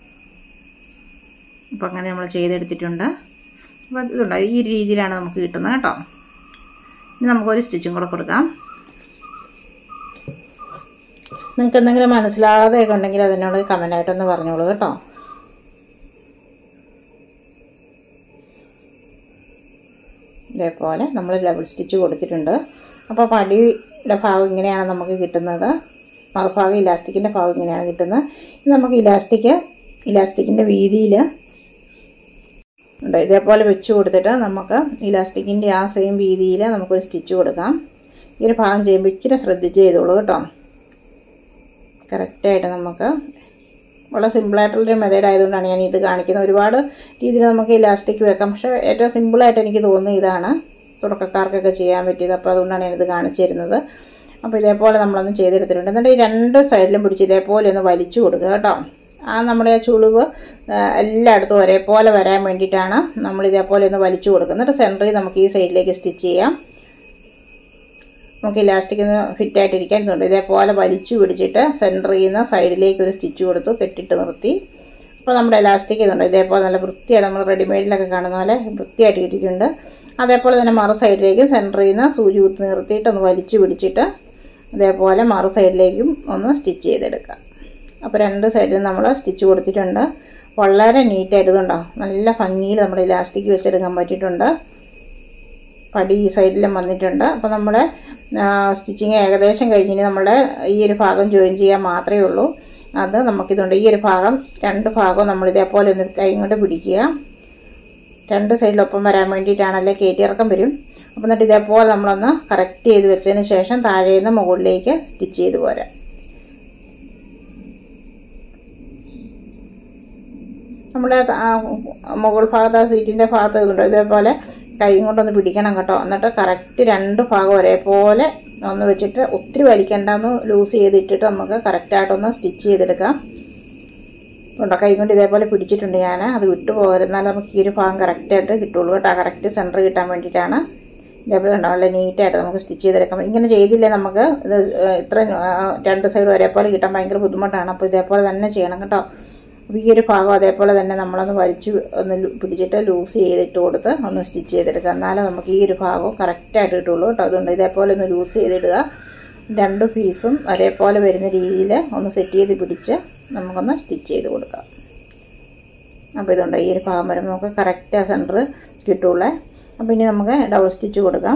അപ്പോൾ അങ്ങനെ നമ്മൾ ചെയ്തെടുത്തിട്ടുണ്ട് അപ്പോൾ ഇതുണ്ട് ഈ രീതിയിലാണ് നമുക്ക് കിട്ടുന്നത് കേട്ടോ ഇനി നമുക്കൊരു സ്റ്റിച്ചും കൂടെ കൊടുക്കാം നിങ്ങൾക്ക് എന്തെങ്കിലും മനസ്സിലാകാതെയൊക്കെ ഉണ്ടെങ്കിൽ അതിനോട് കമൻ്റായിട്ടൊന്ന് പറഞ്ഞോളൂ കേട്ടോ ഇതേപോലെ നമ്മൾ ഡബിൾ സ്റ്റിച്ച് കൊടുത്തിട്ടുണ്ട് അപ്പോൾ പടിയുടെ ഭാഗം ഇങ്ങനെയാണ് നമുക്ക് കിട്ടുന്നത് മറുഭാഗം ഇലാസ്റ്റിക്കിൻ്റെ ഭാഗം ഇങ്ങനെയാണ് കിട്ടുന്നത് ഇത് നമുക്ക് ഇലാസ്റ്റിക് ഇലാസ്റ്റിക്കിൻ്റെ വീതിയിൽ ഉണ്ട് ഇതേപോലെ വെച്ച് കൊടുത്തിട്ട് നമുക്ക് ഇലാസ്റ്റിക്കിൻ്റെ ആ സെയിം വീതിയിൽ നമുക്കൊരു സ്റ്റിച്ച് കൊടുക്കാം ഈ ഒരു ഭാഗം ചെയ്യുമ്പോൾ ഇച്ചിരി ശ്രദ്ധിച്ച് ചെയ്തോളൂ കേട്ടോ കറക്റ്റായിട്ട് നമുക്ക് വളരെ സിമ്പിളായിട്ടുള്ളൊരു മെത്തേഡ് ആയതുകൊണ്ടാണ് ഞാൻ ഇത് കാണിക്കുന്നത് ഒരുപാട് രീതിയിൽ നമുക്ക് ഇലാസ്റ്റിക് വെക്കാം പക്ഷേ ഏറ്റവും സിമ്പിളായിട്ട് എനിക്ക് തോന്നുന്നത് ഇതാണ് തുടക്കക്കാർക്കൊക്കെ ചെയ്യാൻ പറ്റിയത് അപ്പോൾ അതുകൊണ്ടാണ് ഞാനിത് കാണിച്ചു തരുന്നത് അപ്പോൾ ഇതേപോലെ നമ്മളൊന്ന് ചെയ്തെടുത്തിട്ടുണ്ട് എന്നിട്ട് ഈ രണ്ട് സൈഡിലും പിടിച്ച് ഇതേപോലെ ഒന്ന് വലിച്ചു കൊടുക്കുക കേട്ടോ ആ നമ്മുടെ ആ ചുളിവ് ആ, എല്ലായിടത്തും ഒരേപോലെ വരാൻ വേണ്ടിയിട്ടാണ് നമ്മൾ ഇതേപോലെ ഒന്ന് വലിച്ചു കൊടുക്കുന്നത് എന്നിട്ട് സെൻറ്ററിൽ നമുക്ക് ഈ സൈഡിലേക്ക് സ്റ്റിച്ച് ചെയ്യാം നമുക്ക് ഇലാസ്റ്റിക് ഒന്ന് ഫിറ്റ് ആയിട്ടിരിക്കാൻ ഇതുണ്ട് ഇതേപോലെ വലിച്ചു പിടിച്ചിട്ട് സെൻറ്ററിൽ നിന്ന് സൈഡിലേക്ക് ഒരു സ്റ്റിച്ച് കൊടുത്തു കെട്ടിട്ട് നിർത്തി അപ്പോൾ നമ്മുടെ ഇലാസ്റ്റിക് ഇതുണ്ട് ഇതേപോലെ നല്ല വൃത്തിയായിട്ട് നമ്മൾ റെഡിമെയ്ഡിലൊക്കെ കാണുന്ന പോലെ വൃത്തിയായിട്ട് ഇട്ടിട്ടുണ്ട് അതേപോലെ തന്നെ മറു സൈഡിലേക്ക് സെൻറ്ററിൽ നിന്ന് സൂചി കുത്തി നിർത്തിയിട്ട് ഒന്ന് വലിച്ചു പിടിച്ചിട്ട് ഇതേപോലെ മറു സൈഡിലേക്കും ഒന്ന് സ്റ്റിച്ച് ചെയ്തെടുക്കാം അപ്പോൾ രണ്ട് സൈഡിലും നമ്മൾ സ്റ്റിച്ച് കൊടുത്തിട്ടുണ്ട് വളരെ നീറ്റായിട്ട് ഇതുണ്ടോ നല്ല ഭംഗിയിൽ നമ്മുടെ ഇലാസ്റ്റിക് വെച്ചെടുക്കാൻ പറ്റിയിട്ടുണ്ട് പടി ഈ സൈഡിലും വന്നിട്ടുണ്ട് അപ്പോൾ നമ്മുടെ സ്റ്റിച്ചിങ് ഏകദേശം കഴിഞ്ഞിന് നമ്മുടെ ഈ ഒരു ഭാഗം ജോയിൻ ചെയ്യാൻ മാത്രമേ ഉള്ളൂ അത് നമുക്കിതുണ്ട് ഈ ഒരു ഭാഗം രണ്ട് ഭാഗവും നമ്മൾ ഇതേപോലെ ഒന്ന് കൈ കൊണ്ട് പിടിക്കുക രണ്ട് സൈഡിലൊപ്പം വരാൻ വേണ്ടിയിട്ടാണല്ലേ കയറ്റിയിറക്കം വരും അപ്പോൾ എന്നിട്ട് ഇതേപോലെ നമ്മളൊന്ന് കറക്റ്റ് ചെയ്ത് വെച്ചതിന് ശേഷം താഴെ നിന്ന് മുകളിലേക്ക് സ്റ്റിച്ച് ചെയ്ത് പോരാം നമ്മുടെ ആ മുകൾ ഭാഗത്ത് ആ സീറ്റിൻ്റെ ഭാഗത്ത് ഇതുണ്ട് ഇതേപോലെ കൈ കൊണ്ടൊന്ന് പിടിക്കണം കേട്ടോ എന്നിട്ട് കറക്റ്റ് രണ്ട് ഭാഗം ഒരേപോലെ ഒന്ന് വെച്ചിട്ട് ഒത്തിരി വലിക്കണ്ടെന്ന് ലൂസ് ചെയ്തിട്ടിട്ട് നമുക്ക് കറക്റ്റായിട്ടൊന്ന് സ്റ്റിച്ച് ചെയ്തെടുക്കാം ഉണ്ടോ കൈ കൊണ്ട് ഇതേപോലെ പിടിച്ചിട്ടുണ്ട് ഞാൻ അത് വിട്ടു പോരുന്നാൽ നമുക്ക് ഈ ഒരു ഭാഗം കറക്റ്റായിട്ട് കിട്ടുള്ളൂ കേട്ടോ കറക്റ്റ് സെൻറ്റർ കിട്ടാൻ വേണ്ടിയിട്ടാണ് ഇതേപോലെ ഉണ്ടാവും നല്ല നീറ്റായിട്ട് നമുക്ക് സ്റ്റിച്ച് ചെയ്തെടുക്കാം ഇങ്ങനെ ചെയ്തില്ലേ നമുക്ക് ഇത് ഇത്ര രണ്ട് സൈഡ് ഒരേപോലെ കിട്ടാൻ ഭയങ്കര ബുദ്ധിമുട്ടാണ് അപ്പോൾ ഇതേപോലെ തന്നെ ചെയ്യണം കേട്ടോ അപ്പോൾ ഈ ഒരു ഭാഗം അതേപോലെ തന്നെ നമ്മളൊന്ന് വലിച്ച് ഒന്ന് ലു- പിടിച്ചിട്ട് ലൂസ് ചെയ്തിട്ട് കൊടുത്ത് ഒന്ന് സ്റ്റിച്ച് ചെയ്തെടുക്കുക എന്നാലേ നമുക്ക് ഈ ഒരു ഭാഗവും കറക്റ്റായിട്ട് കിട്ടുള്ളൂ കേട്ടോ അതുകൊണ്ട് ഇതേപോലെ ഒന്ന് ലൂസ് ചെയ്തിടുക രണ്ട് പീസും ഒരേപോലെ വരുന്ന രീതിയിൽ ഒന്ന് സെറ്റ് ചെയ്ത് പിടിച്ച് നമുക്കൊന്ന് സ്റ്റിച്ച് ചെയ്ത് കൊടുക്കാം അപ്പോൾ ഇതുണ്ട് ഈ ഒരു ഭാഗം വരുമ്പോൾ നമുക്ക് കറക്റ്റ് ആ സെൻറ്റർ കിട്ടുള്ളേ അപ്പോൾ ഇനി നമുക്ക് ഡബിൾ സ്റ്റിച്ച് കൊടുക്കാം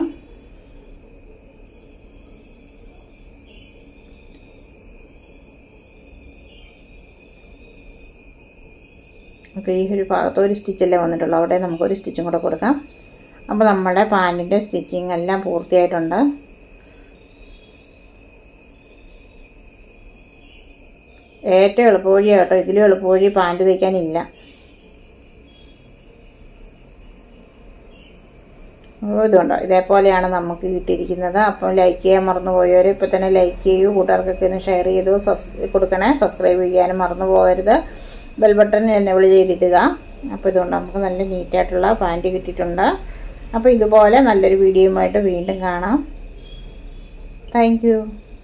നമുക്ക് ഈ ഒരു ഭാഗത്ത് ഒരു സ്റ്റിച്ചല്ലേ വന്നിട്ടുള്ളൂ അവിടെ നമുക്കൊരു സ്റ്റിച്ചും കൂടെ കൊടുക്കാം അപ്പോൾ നമ്മുടെ പാൻറ്റിൻ്റെ സ്റ്റിച്ചിങ് എല്ലാം പൂർത്തിയായിട്ടുണ്ട് ഏറ്റവും എളുപ്പവഴിയാണ് കേട്ടോ ഇതിലും എളുപ്പവഴി പാൻറ്റ് തയ്ക്കാനില്ല അപ്പോൾ ഇതുണ്ടോ ഇതേപോലെയാണ് നമുക്ക് കിട്ടിയിരിക്കുന്നത് അപ്പം ലൈക്ക് ചെയ്യാൻ മറന്നു പോയവർ ഇപ്പം തന്നെ ലൈക്ക് ചെയ്യൂ കൂട്ടുകാർക്കൊക്കെ ഒന്ന് ഷെയർ ചെയ്തു സബ്സ് കൊടുക്കണേ സബ്സ്ക്രൈബ് ചെയ്യാനും മറന്നു പോകരുത് ബെൽ ബട്ടൺ എനേബിൾ ചെയ്തിടുക അപ്പോൾ ഇതുകൊണ്ട് നമുക്ക് നല്ല നീറ്റായിട്ടുള്ള പാൻറ്റ് കിട്ടിയിട്ടുണ്ട് അപ്പോൾ ഇതുപോലെ നല്ലൊരു വീഡിയോയുമായിട്ട് വീണ്ടും കാണാം താങ്ക്